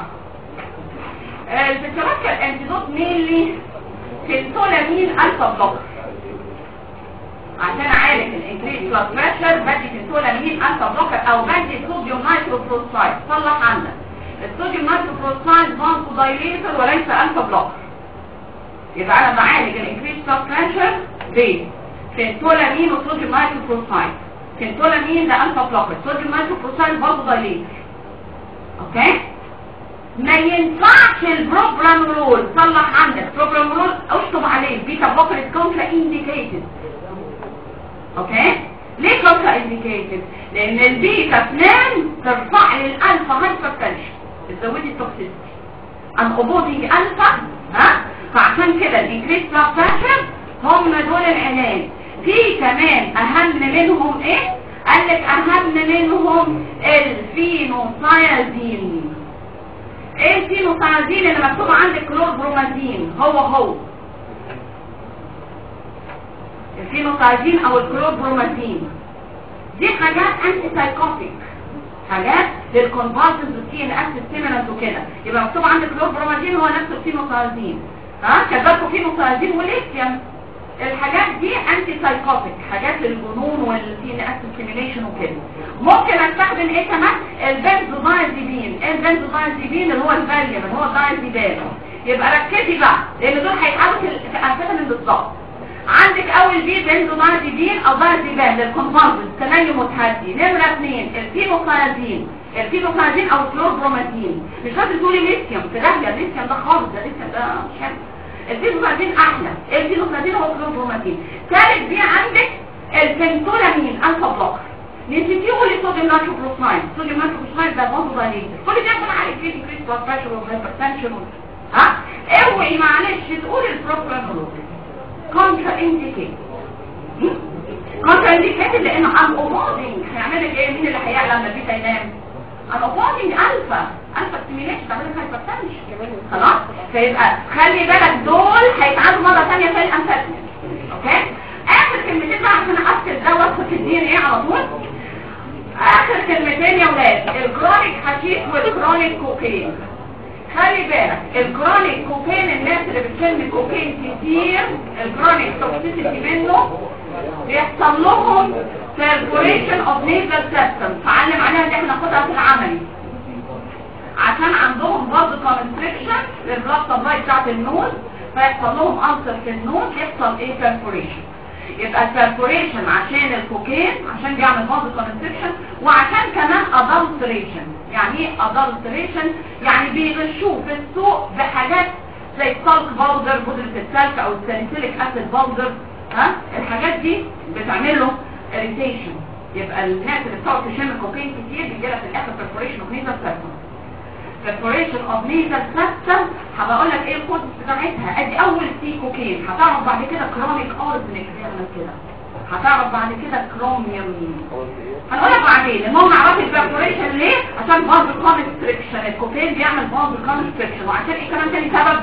S1: التوكل انتيدوت مينلي في التولامين الفا بلوكر عشان اعالج الانكريز بلاد بريشر بدي في التولامين الفا بلوكر او بدي صوديوم نايترو بروسايد صلح عندك الصوديوم نايترو بروسايد بانكو دايليتر وليس الفا بلوكر يبقى انا بعالج الانكريز بلاد بريشر ب فينتولامين وصوديوم نايتروبروسايد فينتولامين ده الفا بلوكر صوديوم نايتروبروسايد برضه دايليت اوكي ما ينفعش البروبرانولول صلح عندك بروبرانولول اشطب عليه بيتا بلوكر كونترا انديكيتد اوكي ليه كونترا انديكيتد لان البيتا اثنين ترفع لي الالفا هايبرتنشن بتزودي التوكسيستي ان اوبوزنج الفا ها فعشان كده الانكريس بلاد بريشر هم دول العلاج في كمان اهم منهم ايه قال لك اهم منهم الفينوثايازين ايه الفينوثايازين اللي مكتوب عندك كلوربرومازين هو هو الفينوثايازين او الكلوربرومازين دي حاجات انتي سايكوتيك حاجات للكونفالسنس والسي ان اس ستيمولانت وكده يبقى مكتوب عندك كلوربرومازين هو نفس الفينوثايازين ها كذلك فينوثايازين وليثيوم الحاجات دي انتي سايكوتيك حاجات للجنون والسي ان اس ستيميليشن وكده ممكن استخدم ايه كمان البنزودايزيبين ايه البنزودايزيبين اللي هو الفاليوم اللي هو الدايزيبام يبقى ركزي بقى لان دول هيتعبوا في في انفيتامين بالظبط عندك اول بي بنزودايزيبين او دايزيبام للكونفالسنس تنيم وتهدي نمره اثنين الفينوثايازين الفينوثايازين او الكلوربرومازين مش لازم تقولي ليثيوم في داهيه الليثيوم ده خالص ده ليثيوم ده مش حلو الفينوثايازين احلى الفينوثايازين هو الكلوربرومازين ثالث بي عندك الفنتولامين الفا بلوكر نسيتيه قولي صوديوم ناتروبروسمايد صوديوم ناتروبروسمايد ده برضه دايليتر كل ده احنا عارف فيه ديكريس بلاد بريشر وهايبرتنشن ها اوعي معلش تقولي البروبرانولوج كونترا انديكيت كونترا انديكيت لانه ام اوفودنج هيعمل لك ايه مين اللي هيعلى لما البيتا ينام ام اوفودنج الفا الفا ستيميليشن تعمل لك هايبرتنشن خلاص فيبقى خلي بالك دول هيتعادوا مره ثانيه في الانفاسمنت اوكي اخر كلمتين بقى عشان اقفل ده وصفه الدي ان ايه على طول اخر كلمتين يا ولاد الكرونيك حشيش والكرونيك كوكين خلي بالك الكرونيك كوكين الناس اللي بتشم كوكين كتير الكرونيك توكسيسيتي منه بيحصل لهم سيركوليشن اوف نيزل سيستم فعلم عليها دي احنا ناخدها في العملي عشان عندهم برضه كونستريكشن للبلاد سبلاي بتاعت النوز فيحصل لهم ألسر في النوز يحصل ايه بيرفوريشن يبقى البيرفوريشن عشان الكوكين عشان بيعمل برضه كونستريكشن وعشان كمان ادلتريشن يعني ايه ادلتريشن يعني بيغشوه في السوق بحاجات زي السالك باودر بودرة السلك او الساليسيليك اسيد باودر ها الحاجات دي بتعمل له اريتيشن يبقى الناس اللي بتقعد تشم كوكين كتير بيجي لها في الاخر بيرفوريشن اوف نيزل سيستم perforation of nasal septum هبقول لك ايه الكود بتاعتها ادي اول سي كوكين هتعرف بعد كده كرونيك اورزنك بيعمل كده هتعرف بعد كده كروميوم هنقول لك بعدين المهم اعرفي البرفوريشن ليه عشان برضه كونستريكشن الكوكين بيعمل برضه كونستريكشن وعشان ايه كمان تاني سبب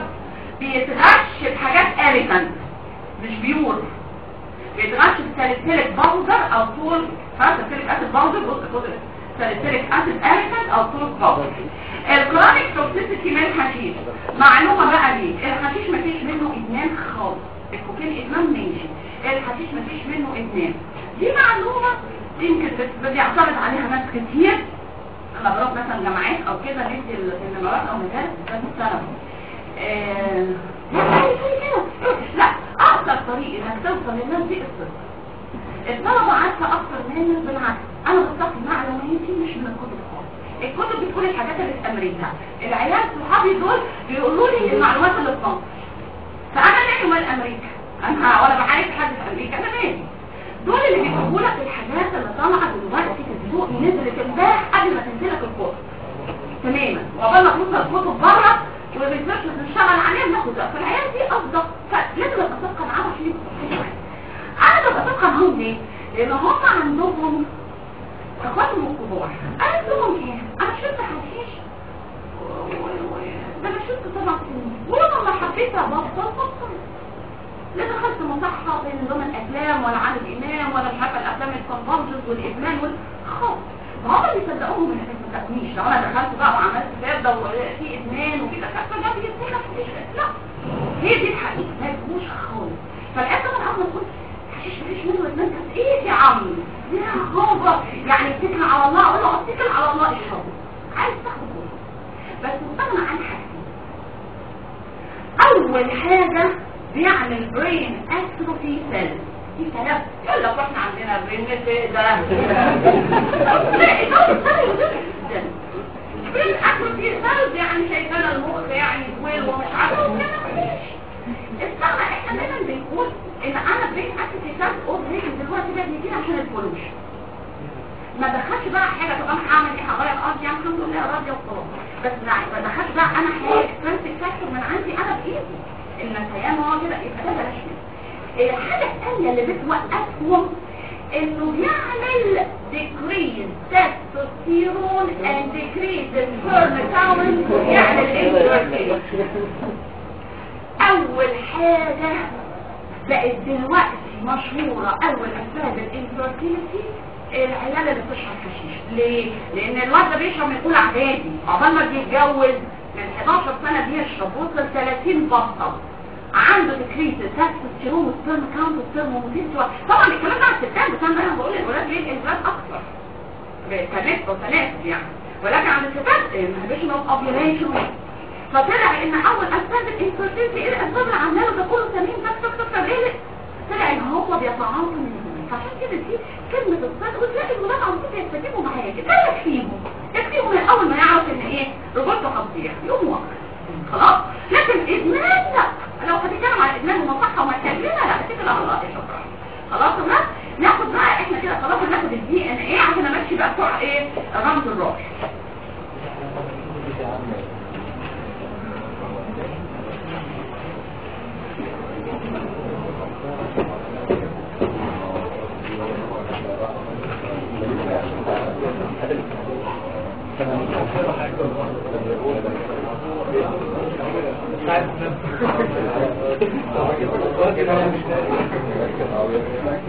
S1: بيتغش بحاجات اريتنت مش بيور بيتغش بساليسيليك باودر او طول ساليسيليك اسيد باودر بص بص ساليسيليك اسيد اريتنت او طول باودر الكرونيك توكسيسيتي من الحشيش معلومه بقى دي الحشيش مفيش منه ادمان خالص الكوكين ادمان ماشي الحشيش مفيش منه ادمان دي معلومه يمكن بت- بيعترض عليها ناس كتير لما بروح مثلا جامعات او كده ندي النمرات او مدارس ده الثانوي آه، يعني كده. لا اكتر طريق انك توصل للناس دي الصدق الطلبة عارفة اكتر مني بالعكس انا بستقي معلوماتي مش من الكتب خالص الكتب بتقول الحاجات اللي في امريكا العيال صحابي دول بيقولوا لي المعلومات اللي في مصر فانا مالي ومال امريكا انا ولا بعرف حد في امريكا انا مالي دول اللي بيجيبوا لك الحاجات اللي طالعه دلوقتي في السوق نزلت امبارح قبل ما تنزل لك الكتب تماما وقبل ما توصل الكتب بره والريسيرش اللي بنشتغل عليها بناخد وقت فالعيال دي اصدق فلازم ابقى صادقه معاهم عشان يبقوا صحيح انا ببقى صادقه معاهم ليه؟ لان هم عندهم اخواتهم الكبار قالت لهم ايه؟ انا شفت حشيش و- و- و- ده انا شفت سبع سنين ولما حبيت ابطل بطل لا دخلت مصحة بين نظام الافلام ولا عادل امام ولا مش عارفه الافلام الكونفرجنس والادمان وال خالص فهم اللي صدقوهم ما صدقونيش لو انا دخلت بقى وعملت فرده وفي ادمان وفي دكاتره جاب لي اتنين حشيش لا هي دي الحقيقه ما يكونوش خالص فالآن طبعا اول ما تقول حشيش مفيش منه ادمان طب ايه يا عم يا هو يعني اتكل على الله اقول له اتكل على الله اشرب عايز تاخد كله بس مستغنى عن حاجتين اول حاجة بيعمل برين اتروفي سيل دي كلام يقول لك احنا عندنا برين ده لا ده سهل جدا برين اتروفي سيل يعني شايفانا المخ يعني طويل ومش عارفه استنى احنا دايما بنقول ان انا برين اتروفي سيل اوريدي دلوقتي ده بيجي عشان البولوشن ما دخلش بقى حاجه طب انا هعمل ايه هغير ارضي يعني الحمد لله راضيه وخلاص بس لا ما دخلش بقى انا حاجه اكسترنسك فاكتور من عندي انا بايدي النسيان هو كده يبقى ده بلاش منه الحاجه الثانيه اللي بتوقفهم انه بيعمل decrease testosterone and decrease the sperm count يعني الانفيرتيليتي اول حاجة بقت دلوقتي مشهورة اول اسباب الانفيرتيليتي العيال اللي بتشرب حشيش ليه؟ لان الواد ده بيشرب من اولى اعدادي عقبال ما بيتجوز من 11 سنة بيشرب وصل 30 بطل عنده تكريس التستوستيرون والسبرم كاونت والسبرم موتيل طبعا الكلام ده على الستات بس انا بقول للولاد ليه الانفلات اكتر كنسبة وتناسب يعني ولكن عند الستات انهبيشن اوف اوبيوليشن فطلع ان اول اسباب الانفيرتيلتي ايه الاسباب اللي عامله له ده كله تمرين تك تك تك طب ايه طلع ان هو بيتعاطى من الهرمون فعشان كده دي كلمه الصدق وتلاقي الولاد على طول يستجيبوا معايا كده لا يكفيهم يكفيهم من اول ما يعرف ان ايه رجولته هتضيع يقوم واقف خلاص لكن ادمان لا لو هتتكلم عن ادمان ومصحه ومحتاجين لا اتكل على الله شكرا خلاص يا ولاد ناخد بقى احنا كده خلاص هناخد الدي ان ايه عشان امشي بقى بتوع ايه رمز الراش
S2: Thank you.